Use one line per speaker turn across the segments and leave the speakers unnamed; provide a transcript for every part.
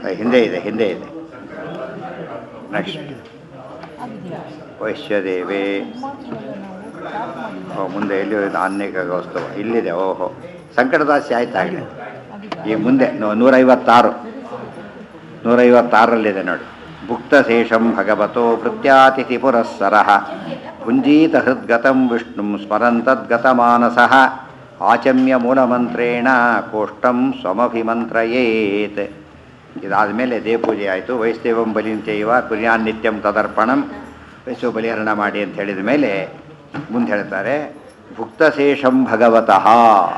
ಹಿಂದೆ ಇದೆ ಹಿಂದೆ ಇದೆ ನೆಕ್ಸ್ಟ್ ವೈಶ್ಯದೇವಿ ಓ ಮುಂದೆ ಎಲ್ಲಿ ಅನೇಕ ವಸ್ತುವ ಇಲ್ಲಿದೆ ಓಹೋ ಸಂಕಟದಾಸಿ ಆಯ್ತು ಆಗಲಿ ಈ ಮುಂದೆ ನೂ- ನೂರೈವತ್ತಾರು ನೂರೈವತ್ತಾರರಲ್ಲಿದೆ ನೋಡಿ ಭುಕ್ತಶೇಷಂ ಭಗವತೋ ಭೃತ್ಯಾತಿಥಿ ಪುರಸ್ಸರ ಭುಂಜೀತ ಹೃದ್ಗತಂ ವಿಷ್ಣು ಸ್ಮರಂತದ್ಗತಮಾನಸಃ ಆಚಮ್ಯ ಮೂಲಮಂತ್ರೇಣ ಕೋಷ್ಟಂ ಸ್ವಮಭಿಮಂತ್ರಯೇತ್ ಇದಾದ ಮೇಲೆ ದೇವಪೂಜೆ ಆಯಿತು ವೈಷ್ಣವಂ ಬಲಿಂಚೈವ ಕುರ್ಯಾನ್ ನಿತ್ಯಂ ತದರ್ಪಣಂ ವೈಷ್ಣವ ಬಲಿಹರಣ ಮಾಡಿ ಅಂತ ಹೇಳಿದ ಮೇಲೆ ಮುಂದೆ ಹೇಳ್ತಾರೆ ಭುಕ್ತಶೇಷಂ ಭಗವತಃ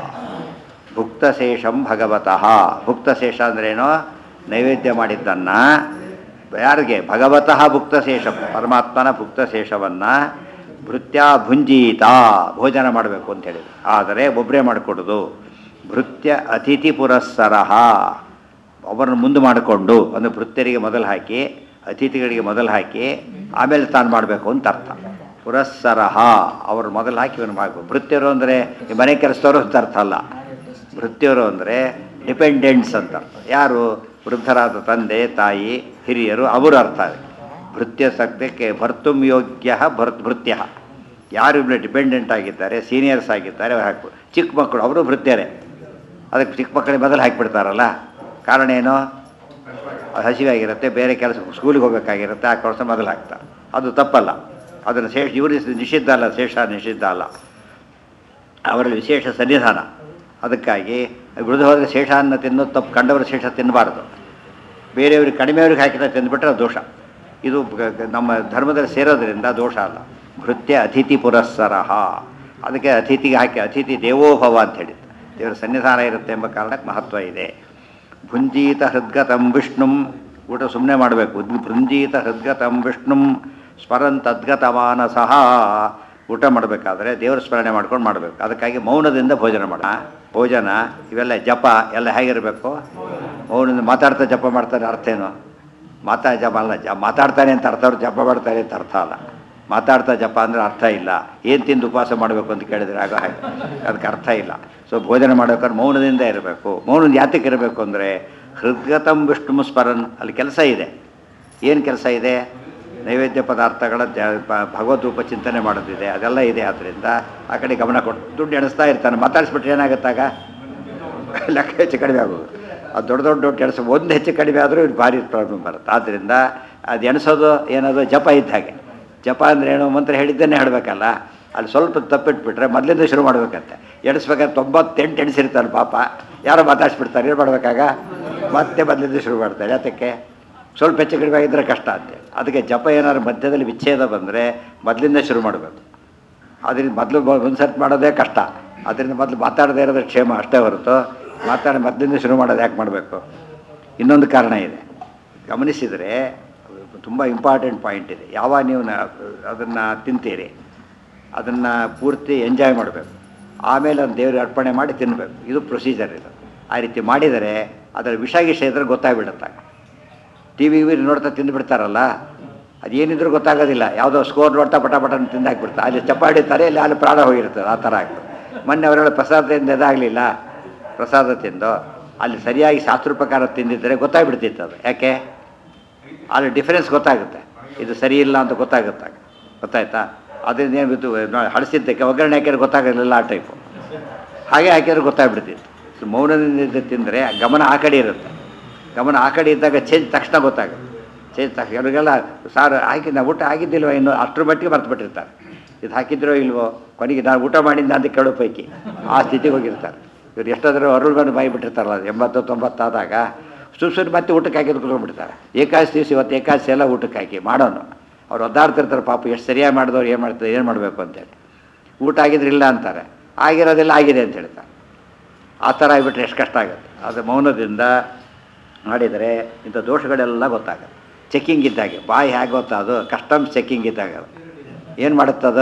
ಭುಕ್ತಶೇಷಂ ಭಗವತಃ ಭುಕ್ತಶೇಷ ಅಂದ್ರೇನು ನೈವೇದ್ಯ ಮಾಡಿದ್ದನ್ನು ಯಾರಿಗೆ ಭಗವತಃ ಭುಕ್ತಶೇಷಂ ಪರಮಾತ್ಮನ ಭುಕ್ತಶೇಷವನ್ನು ಭೃತ್ಯ ಭುಂಜೀತ ಭೋಜನ ಮಾಡಬೇಕು ಅಂತ ಹೇಳಿದ್ರು ಆದರೆ ಒಬ್ಬರೇ ಮಾಡಿಕೊಡೋದು ಭೃತ್ಯ ಅತಿಥಿ ಪುರಸ್ಸರಹ ಅವರನ್ನು ಮುಂದೆ ಮಾಡಿಕೊಂಡು ಅಂದರೆ ಭೃತ್ಯರಿಗೆ ಮೊದಲು ಹಾಕಿ ಅತಿಥಿಗಳಿಗೆ ಮೊದಲು ಹಾಕಿ ಆಮೇಲೆ ತಾನು ಮಾಡಬೇಕು ಅಂತ ಅರ್ಥ ಪುರಸ್ಸರಹ ಅವರು ಮೊದಲು ಹಾಕಿ ಇವನು ಮಾಡಬೇಕು ಭೃತ್ಯರು ಅಂದರೆ ಈ ಮನೆ ಕೆಲಸದವರು ಅಂತ ಅರ್ಥ ಅಲ್ಲ ಭೃತ್ಯರು ಅಂದರೆ ಡಿಪೆಂಡೆಂಟ್ಸ್ ಅಂತ ಅರ್ಥ ಯಾರು ವೃದ್ಧರಾದ ತಂದೆ ತಾಯಿ ಹಿರಿಯರು ಅವರು ಅರ್ಥ ಇದೆ ಭೃತ್ಯ ಸದ್ಯಕ್ಕೆ ಭರ್ತುಂ ಯೋಗ್ಯ ಭರ್ ಭೃತ್ಯ ಯಾರು ಇಬ್ಬರು ಡಿಪೆಂಡೆಂಟ್ ಆಗಿದ್ದಾರೆ ಸೀನಿಯರ್ಸ್ ಆಗಿದ್ದಾರೆ ಅವ್ರು ಹಾಕ್ಬೋದು ಚಿಕ್ಕ ಮಕ್ಕಳು ಅವರು ಭೃತ್ಯರೇ ಅದಕ್ಕೆ ಚಿಕ್ಕ ಮಕ್ಕಳಿಗೆ ಮೊದಲು ಹಾಕಿಬಿಡ್ತಾರಲ್ಲ ಕಾರಣ ಏನು ಅದು ಹಸಿವೆ ಆಗಿರುತ್ತೆ ಬೇರೆ ಕೆಲಸ ಸ್ಕೂಲಿಗೆ ಹೋಗಬೇಕಾಗಿರುತ್ತೆ ಆ ಕೆಲಸ ಮೊದಲು ಹಾಕ್ತಾರೆ ಅದು ತಪ್ಪಲ್ಲ ಅದನ್ನು ಶೇಷ ಇವರು ನಿಷಿದ್ಧ ಅಲ್ಲ ಶೇಷ ನಿಷಿದ್ಧ ಅಲ್ಲ ಅವರಲ್ಲಿ ವಿಶೇಷ ಸನ್ನಿಧಾನ ಅದಕ್ಕಾಗಿ ಬಿಡದು ಹೋದರೆ ಶೇಷಾನ್ನ ತಿನ್ನೋದು ತಪ್ಪು ಕಂಡವರು ಶೇಷ ತಿನ್ನಬಾರ್ದು ಬೇರೆಯವ್ರಿಗೆ ಕಡಿಮೆಯವ್ರಿಗೆ ಹಾಕಿದ ತಿಂದುಬಿಟ್ರೆ ಅದು ದೋಷ ಇದು ಗ- ಗ- ನಮ್ಮ ಧರ್ಮದಲ್ಲಿ ಸೇರೋದ್ರಿಂದ ದೋಷ ಅಲ್ಲ ಭೃತ್ಯ ಅತಿಥಿ ಪುರಸ್ಸರಹ ಅದಕ್ಕೆ ಅತಿಥಿಗೆ ಹಾಕಿ ಅತಿಥಿ ದೇವೋಭವ ಅಂತ ಹೇಳಿದ್ದು ದೇವರ ಸನ್ನಿಧಾನ ಇರುತ್ತೆ ಎಂಬ ಕಾರಣಕ್ಕೆ ಮಹತ್ವ ಇದೆ ಭುಂಜೀತ ಹೃದ್ಗತಂ ವಿಷ್ಣುಂ ಊಟ ಸುಮ್ಮನೆ ಮಾಡಬೇಕು ಭುಂಜೀತ ಹೃದ್ಗತಂ ವಿಷ್ಣುಂ ಸ್ಮರನ್ ತದ್ಗತ ಮಾನಸಃ ಊಟ ಮಾಡಬೇಕಾದ್ರೆ ದೇವರ ಸ್ಮರಣೆ ಮಾಡ್ಕೊಂಡು ಮಾಡಬೇಕು ಅದಕ್ಕಾಗಿ ಮೌನದಿಂದ ಭೋಜನ ಮಾಡ ಭೋಜನ ಇವೆಲ್ಲ ಜಪ ಎಲ್ಲ ಹೇಗಿರಬೇಕು ಮೌನದಿಂದ ಮಾತಾಡ್ತಾ ಜಪ ಮಾಡ್ತಾರೆ ಅರ್ಥ ಏನು ಮಾತಾ ಜಪ ಅಲ್ಲ ಜ ಮಾತಾಡ್ತಾನೆ ಅಂತ ಅರ್ಥ ಅವ್ರು ಜಪ ಮಾಡ್ತಾರೆ ಅಂತ ಅರ್ಥ ಅಲ್ಲ ಮಾತಾಡ್ತಾ ಜಪ ಅಂದರೆ ಅರ್ಥ ಇಲ್ಲ ಏನು ತಿಂದು ಉಪವಾಸ ಮಾಡಬೇಕು ಅಂತ ಕೇಳಿದ್ರೆ ಆಗ ಹಾಗೆ ಅದಕ್ಕೆ ಅರ್ಥ ಇಲ್ಲ ಸೊ ಭೋಜನ ಮಾಡ್ಬೇಕಾದ್ರೆ ಮೌನದಿಂದ ಇರಬೇಕು ಮೌನದಿಂದ ಯಾತಕ್ಕೆ ಇರಬೇಕು ಅಂದರೆ ಹೃದ್ಗತಂ ವಿಷ್ಣು ಸ್ಮರನ್ ಅಲ್ಲಿ ಕೆಲಸ ಇದೆ ಏನು ಕೆಲಸ ಇದೆ ನೈವೇದ್ಯ ಪದಾರ್ಥಗಳ ಜ ಪ- ಭಗವದ್ ರೂಪ ಚಿಂತನೆ ಮಾಡೋದಿದೆ ಅದೆಲ್ಲ ಇದೆ ಆದ್ದರಿಂದ ಆ ಕಡೆ ಗಮನ ಕೊಟ್ಟು ದುಡ್ಡು ಎಣಿಸ್ತಾ ಇರ್ತಾನೆ ಮಾತಾಡಿಸ್ಬಿಟ್ರೆ ಏನಾಗುತ್ತಾಗ ಲೆಕ್ಕ ಹೆಚ್ಚು ಕಡಿಮೆ ಆಗೋದು ಅದು ದೊಡ್ಡ ದೊಡ್ಡ ದೊಡ್ಡ ಎಣಿಸೋ ಒಂದು ಹೆಚ್ಚು ಕಡಿಮೆ ಆದರೂ ಇದು ಭಾರಿ ಪ್ರಾಬ್ಲಮ್ ಬರುತ್ತೆ ಆದ್ದರಿಂದ ಅದು ಎಣಿಸೋದು ಏನದು ಜಪ ಇದ್ದ ಹಾಗೆ ಜಪ ಅಂದರೆ ಏನು ಮಂತ್ರ ಹೇಳಿದ್ದನ್ನೇ ಹೇಳಬೇಕಲ್ಲ ಅಲ್ಲಿ ಸ್ವಲ್ಪ ತಪ್ಪಿಟ್ಬಿಟ್ರೆ ಮೊದಲಿಂದ ಶುರು ಮಾಡ್ಬೇಕಂತೆ ಎಣಿಸ್ಬೇಕಾದ್ರೆ ತೊಂಬತ್ತೆಂಟು ಎಣಿಸಿರ್ತಾರೆ ಪಾಪ ಯಾರೋ ಮಾತಾಡ್ಸ್ಬಿಡ್ತಾರೆ ಏನು ಮಾಡ್ಬೇಕಾಗ ಮತ್ತೆ ಮೊದಲಿಂದ ಶುರು ಮಾಡ್ತಾರೆ ಯಾತಕ್ಕೆ ಸ್ವಲ್ಪ ಹೆಚ್ಚು ಕಡಿಮೆ ಆಗಿದ್ದರೆ ಕಷ್ಟ ಅಂತೆ ಅದಕ್ಕೆ ಜಪ ಏನಾದ್ರು ಮಧ್ಯದಲ್ಲಿ ವಿಚ್ಛೇದ ಬಂದರೆ ಮೊದಲಿಂದ ಶುರು ಮಾಡಬೇಕು ಅದರಿಂದ ಮೊದಲು ಒಂದು ಸರ್ತಿ ಮಾಡೋದೇ ಕಷ್ಟ ಅದರಿಂದ ಮೊದಲು ಮಾತಾಡದೇ ಇರೋದು ಕ್ಷೇಮ ಅಷ್ಟೇ ಹೊರತು ಮಾತಾಡಿ ಮೊದಲಿಂದ ಶುರು ಮಾಡೋದು ಯಾಕೆ ಮಾಡಬೇಕು ಇನ್ನೊಂದು ಕಾರಣ ಇದೆ ಗಮನಿಸಿದರೆ ತುಂಬ ಇಂಪಾರ್ಟೆಂಟ್ ಪಾಯಿಂಟ್ ಇದೆ ಯಾವಾಗ ನೀವು ಅದನ್ನು ತಿಂತೀರಿ ಅದನ್ನು ಪೂರ್ತಿ ಎಂಜಾಯ್ ಮಾಡಬೇಕು ಆಮೇಲೆ ಅದನ್ನು ದೇವ್ರಿಗೆ ಅರ್ಪಣೆ ಮಾಡಿ ತಿನ್ನಬೇಕು ಇದು ಪ್ರೊಸೀಜರ್ ಇದು ಆ ರೀತಿ ಮಾಡಿದರೆ ಅದರ ವಿಷ ಗಿಷ ಇದ್ರೆ ಗೊತ್ತಾಗ್ಬಿಡುತ್ತೆ ಟಿ ವಿ ವಿ ನೋಡ್ತಾ ತಿಂದುಬಿಡ್ತಾರಲ್ಲ ಅದೇನಿದ್ರೂ ಗೊತ್ತಾಗೋದಿಲ್ಲ ಯಾವುದೋ ಸ್ಕೋರ್ ನೋಡ್ತಾ ಪಟ ಪಟ ತಿಂದು ಹಾಕ್ಬಿಡ್ತಾರೆ ಅಲ್ಲಿ ಚಪ್ಪಾಡಿ ತಾರೆ ಇಲ್ಲಿ ಅಲ್ಲಿ ಪ್ರಾಣ ಹೋಗಿರ್ತದೆ ಆ ಥರ ಆಗ್ತದೆ ಮೊನ್ನೆ ಅವರೆಲ್ಲ ಪ್ರಸಾದದಿಂದ ಇದಾಗಲಿಲ್ಲ ಪ್ರಸಾದ ತಿಂದು ಅಲ್ಲಿ ಸರಿಯಾಗಿ ಶಾಸ್ತ್ರ ಪ್ರಕಾರ ತಿಂದಿದ್ದರೆ ಗೊತ್ತಾಗ್ಬಿಡ್ತಿತ್ತು ಅದು ಯಾಕೆ ಅಲ್ಲಿ ಡಿಫರೆನ್ಸ್ ಗೊತ್ತಾಗುತ್ತೆ ಇದು ಸರಿ ಇಲ್ಲ ಅಂತ ಗೊತ್ತಾಗುತ್ತೆ ಗೊತ್ತಾಯ್ತಾ ಅದರಿಂದ ಏನು ಬಿತ್ತು ಹಳಸಿದ್ದಕ್ಕೆ ಒಗ್ಗರಣೆ ಹಾಕಿದ್ರೆ ಗೊತ್ತಾಗೋದಿಲ್ಲ ಆ ಟೈಪು ಹಾಗೆ ಹಾಕಿದ್ರೆ ಗೊತ್ತಾಗ್ಬಿಡ್ತಿತ್ತು ಸೊ ಮೌನದಿಂದ ತಿಂದರೆ ಗಮನ ಆ ಕಡೆ ಇರುತ್ತೆ ಗಮನ ಆ ಕಡೆ ಇದ್ದಾಗ ಚೇಂಜ್ ತಕ್ಷಣ ಗೊತ್ತಾಗುತ್ತೆ ಚೇಂಜ್ ತಕ್ಷಣ ಕೆಲವರಿಗೆಲ್ಲ ಸಾರು ಹಾಕಿ ನಾವು ಊಟ ಆಗಿದ್ದಿಲ್ವ ಇನ್ನು ಅಷ್ಟರ ಮಟ್ಟಿಗೆ ಮರ್ತು ಬಿಟ್ಟಿರ್ತಾರೆ ಇದು ಹಾಕಿದ್ರೋ ಇಲ್ವೋ ಕೊನೆಗೆ ನಾನು ಊಟ ಮಾಡಿದ್ದ ಅಂತ ಕೇಳೋ ಪೈಕಿ ಆ ಸ್ಥಿತಿಗೆ ಹೋಗಿರ್ತಾರೆ ಇವ್ರು ಎಷ್ಟಾದರೂ ಅರುಳ್ ಬಂದು ಬಾಯಿ ಬಿಟ್ಟಿರ್ತಾರಲ್ಲ ಅದು ಎಂಬತ್ತು ತೊಂಬತ್ತಾದಾಗ ಸುಮ್ ಸುಮ್ಮನೆ ಮತ್ತೆ ಊಟಕ್ಕೆ ಹಾಕಿದ್ದು ಕುತ್ಕೊಂಡ್ಬಿಡ್ತಾರೆ ಏಕಾದಶಿ ದಿವಸ ಇವತ್ತು ಏಕಾದಶಿ ಎಲ್ಲ ಊಟಕ್ಕೆ ಹಾಕಿ ಮಾಡೋನು ಅವ್ರು ಒದ್ದಾಡ್ತಿರ್ತಾರೆ ಪಾಪ ಎಷ್ಟು ಸರಿಯಾಗಿ ಮಾಡಿದವ್ರು ಏನು ಮಾಡ್ತಾರೆ ಏನು ಮಾಡಬೇಕು ಅಂತೇಳಿ ಊಟ ಆಗಿದ್ರೆ ಇಲ್ಲ ಅಂತಾರೆ ಆಗಿರೋದೆಲ್ಲ ಆಗಿದೆ ಅಂತ ಹೇಳ್ತಾರೆ ಆ ಥರ ಆಗಿಬಿಟ್ರೆ ಎಷ್ಟು ಕಷ್ಟ ಆಗುತ್ತೆ ಅದು ಮೌನದಿಂದ ಮಾಡಿದರೆ ಇಂಥ ದೋಷಗಳೆಲ್ಲ ಗೊತ್ತಾಗುತ್ತೆ ಚೆಕ್ಕಿಂಗ್ ಇದ್ದಾಗೆ ಬಾಯಿ ಹೇಗೆ ಗೊತ್ತಾ ಅದು ಕಸ್ಟಮ್ಸ್ ಚೆಕ್ಕಿಂಗ್ ಇದ್ದಾಗ ಅದು ಏನು ಮಾಡುತ್ತದು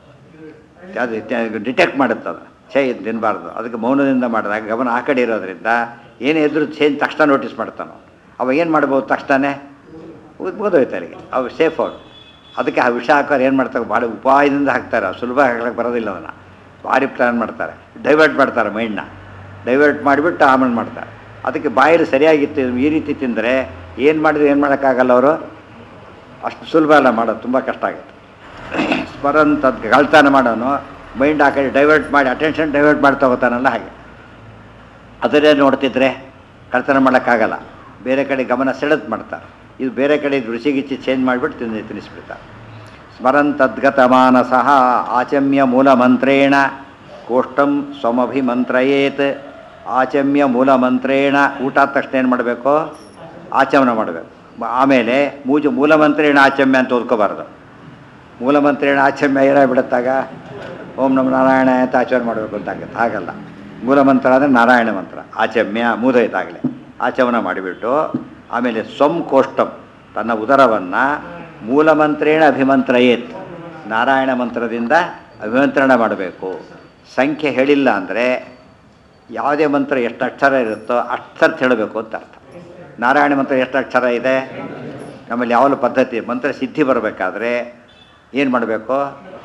ಅದು ಡಿಟೆಕ್ಟ್ ಮಾಡುತ್ತದು ಛೇ ಇದು ತಿನ್ನಬಾರ್ದು ಅದಕ್ಕೆ ಮೌನದಿಂದ ಮಾಡಿದಾಗ ಗಮನ ಆ ಕಡೆ ಇರೋದ್ರಿಂದ ಏನೇ ಇದ್ರೂ ಚೇಂಜ್ ತಕ್ಷಣ ನೋಟಿಸ್ ಮಾಡ್ತಾನೋ ಅವ ಏನು ಮಾಡ್ಬೋದು ತಕ್ಷಣನೇ ಮುಗಿದೋಯ್ತು ಅಲ್ಲಿಗೆ ಅವು ಸೇಫ್ ಅವ್ರು ಅದಕ್ಕೆ ಆ ವಿಷ ಹಾಕೋರು ಏನು ಮಾಡ್ತಾರೆ ಭಾಳ ಉಪಾಯದಿಂದ ಹಾಕ್ತಾರೆ ಸುಲಭ ಹಾಕ್ಲಿಕ್ಕೆ ಬರೋದಿಲ್ಲ ಅದನ್ನು ಭಾರಿ ಪ್ಲ್ಯಾನ್ ಮಾಡ್ತಾರೆ ಡೈವರ್ಟ್ ಮಾಡ್ತಾರೆ ಮೈಂಡ್ನ ಡೈವರ್ಟ್ ಮಾಡಿಬಿಟ್ಟು ಆಮೇಲೆ ಮಾಡ್ತಾರೆ ಅದಕ್ಕೆ ಬಾಯಲ್ಲಿ ಸರಿಯಾಗಿತ್ತು ಈ ರೀತಿ ತಿಂದರೆ ಏನು ಮಾಡಿದ್ರೆ ಏನು ಮಾಡೋಕ್ಕಾಗಲ್ಲ ಅವರು ಅಷ್ಟು ಸುಲಭ ಅಲ್ಲ ಮಾಡೋದು ತುಂಬ ಕಷ್ಟ ಆಗುತ್ತೆ ಸ್ಮರಂತ ಕಳ್ತನ ಮಾಡೋನು ಮೈಂಡ್ ಆ ಕಡೆ ಡೈವರ್ಟ್ ಮಾಡಿ ಅಟೆನ್ಷನ್ ಡೈವರ್ಟ್ ಮಾಡ್ತಾ ಹೋಗ್ತಾನಲ್ಲ ಹಾಗೆ ಅದನ್ನೇ ನೋಡ್ತಿದ್ರೆ ಕಳ್ತನ ಮಾಡೋಕ್ಕಾಗಲ್ಲ ಬೇರೆ ಕಡೆ ಗಮನ ಸೆಳೆದು ಮಾಡ್ತಾರೆ ಇದು ಬೇರೆ ಕಡೆ ರುಚಿ ಗಿಚ್ಚಿ ಚೇಂಜ್ ಮಾಡಿಬಿಟ್ಟು ತಿನ್ನಿ ತಿನ್ನಿಸ್ಬಿಡ್ತಾರೆ ಸ್ಮರಂತದ್ಗತ ಮಾನಸಃ ಆಚಮ್ಯ ಮೂಲ ಮಂತ್ರೇಣ ಕೋಷ್ಟಂ ಸ್ವಮಭಿಮಂತ್ರಯೇತ್ ಆಚಮ್ಯ ಮೂಲ ಮಂತ್ರೇಣ ಊಟ ಆದ ತಕ್ಷಣ ಏನು ಮಾಡಬೇಕು ಆಚಮನ ಮಾಡಬೇಕು ಆಮೇಲೆ ಮೂಜು ಮೂಲ ಮಂತ್ರೇಣ ಆಚಮ್ಯ ಅಂತ ಓದ್ಕೋಬಾರ್ದು ಮೂಲ ಮಂತ್ರೇಣ ಆಚಮ್ಯ ಏನಾಗ್ಬಿಡುತ್ತಾಗ ಓಂ ನಮ ನಾರಾಯಣ ಅಂತ ಆಚರಣೆ ಮಾಡಬೇಕು ಅಂತ ಆಗುತ್ತೆ ಹಾಗಲ್ಲ ಮೂಲ ಮಂತ್ರ ಅಂದರೆ ನಾರಾಯಣ ಮಂತ್ರ ಆಚಮ್ಯ ಮೂದೈತಾಗಲೇ ಆಚಮನ ಮಾಡಿಬಿಟ್ಟು ಆಮೇಲೆ ಸ್ವಂ ಕೋಷ್ಟಂ ತನ್ನ ಉದರವನ್ನು ಮೂಲ ಮಂತ್ರೇಣ ಅಭಿಮಂತ್ರಯೇತ್ ನಾರಾಯಣ ಮಂತ್ರದಿಂದ ಅಭಿಮಂತ್ರಣ ಮಾಡಬೇಕು ಸಂಖ್ಯೆ ಹೇಳಿಲ್ಲ ಅಂದರೆ ಯಾವುದೇ ಮಂತ್ರ ಎಷ್ಟು ಅಕ್ಷರ ಇರುತ್ತೋ ಅಕ್ಷರ ಹೇಳಬೇಕು ಅಂತ ಅರ್ಥ ನಾರಾಯಣ ಮಂತ್ರ ಎಷ್ಟು ಅಕ್ಷರ ಇದೆ ನಮ್ಮಲ್ಲಿ ಯಾವ ಪದ್ಧತಿ ಮಂತ್ರ ಸಿದ್ಧಿ ಬರಬೇಕಾದ್ರೆ ಏನು ಮಾಡಬೇಕು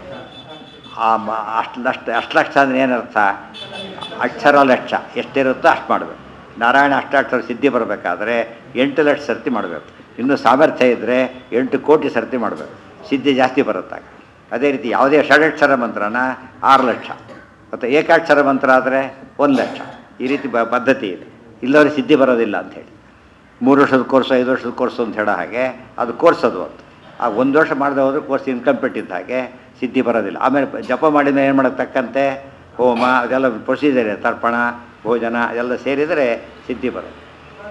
ಆ ಮ ಅಷ್ಟು ಅಷ್ಟು ಅಷ್ಟು ಲಕ್ಷ ಅಂದರೆ ಏನರ್ಥ ಅಕ್ಷರ ಲಕ್ಷ ಎಷ್ಟಿರುತ್ತೋ ಅಷ್ಟು ಮಾಡಬೇಕು ನಾರಾಯಣ ಅಷ್ಟಾಕ್ಷರ ಸಿದ್ಧಿ ಬರಬೇಕಾದ್ರೆ ಎಂಟು ಲಕ್ಷ ಸರ್ತಿ ಮಾಡಬೇಕು ಇನ್ನೂ ಸಾಮರ್ಥ್ಯ ಇದ್ದರೆ ಎಂಟು ಕೋಟಿ ಸರ್ತಿ ಮಾಡಬೇಕು ಸಿದ್ಧಿ ಜಾಸ್ತಿ ಬರುತ್ತಾಗ ಅದೇ ರೀತಿ ಯಾವುದೇ ಷಡಕ್ಷರ ಮಂತ್ರನ ಆರು ಲಕ್ಷ ಮತ್ತು ಏಕಾಕ್ಷರ ಮಂತ್ರ ಆದರೆ ಒಂದು ಲಕ್ಷ ಈ ರೀತಿ ಬ ಪದ್ಧತಿ ಇದೆ ಇಲ್ಲವ್ರಿಗೆ ಸಿದ್ಧಿ ಬರೋದಿಲ್ಲ ಅಂಥೇಳಿ ಮೂರು ವರ್ಷದ ಕೋರ್ಸು ಐದು ವರ್ಷದ ಕೋರ್ಸು ಅಂತ ಹೇಳೋ ಹಾಗೆ ಅದು ಕೋರ್ಸ್ ಅದು ಅಂತ ಆ ಒಂದು ವರ್ಷ ಮಾಡದೆ ಹೋದ್ರೆ ಕೋರ್ಸ್ ಇನ್ಕಂಪ್ಲೀಟ್ ಇದ್ದ ಹಾಗೆ ಸಿದ್ಧಿ ಬರೋದಿಲ್ಲ ಆಮೇಲೆ ಪ- ಜಪ ಮಾಡಿದ ಏನು ಮಾಡೋತಕ್ಕಂತೆ ಹೋಮ ಅದೆಲ್ಲ ಪ್ರೊಸೀಜರ್ ಇದೆ ತರ್ಪಣ ಭೋಜನ ಅದೆಲ್ಲ ಸೇರಿದರೆ ಸಿದ್ಧಿ ಬರೋದು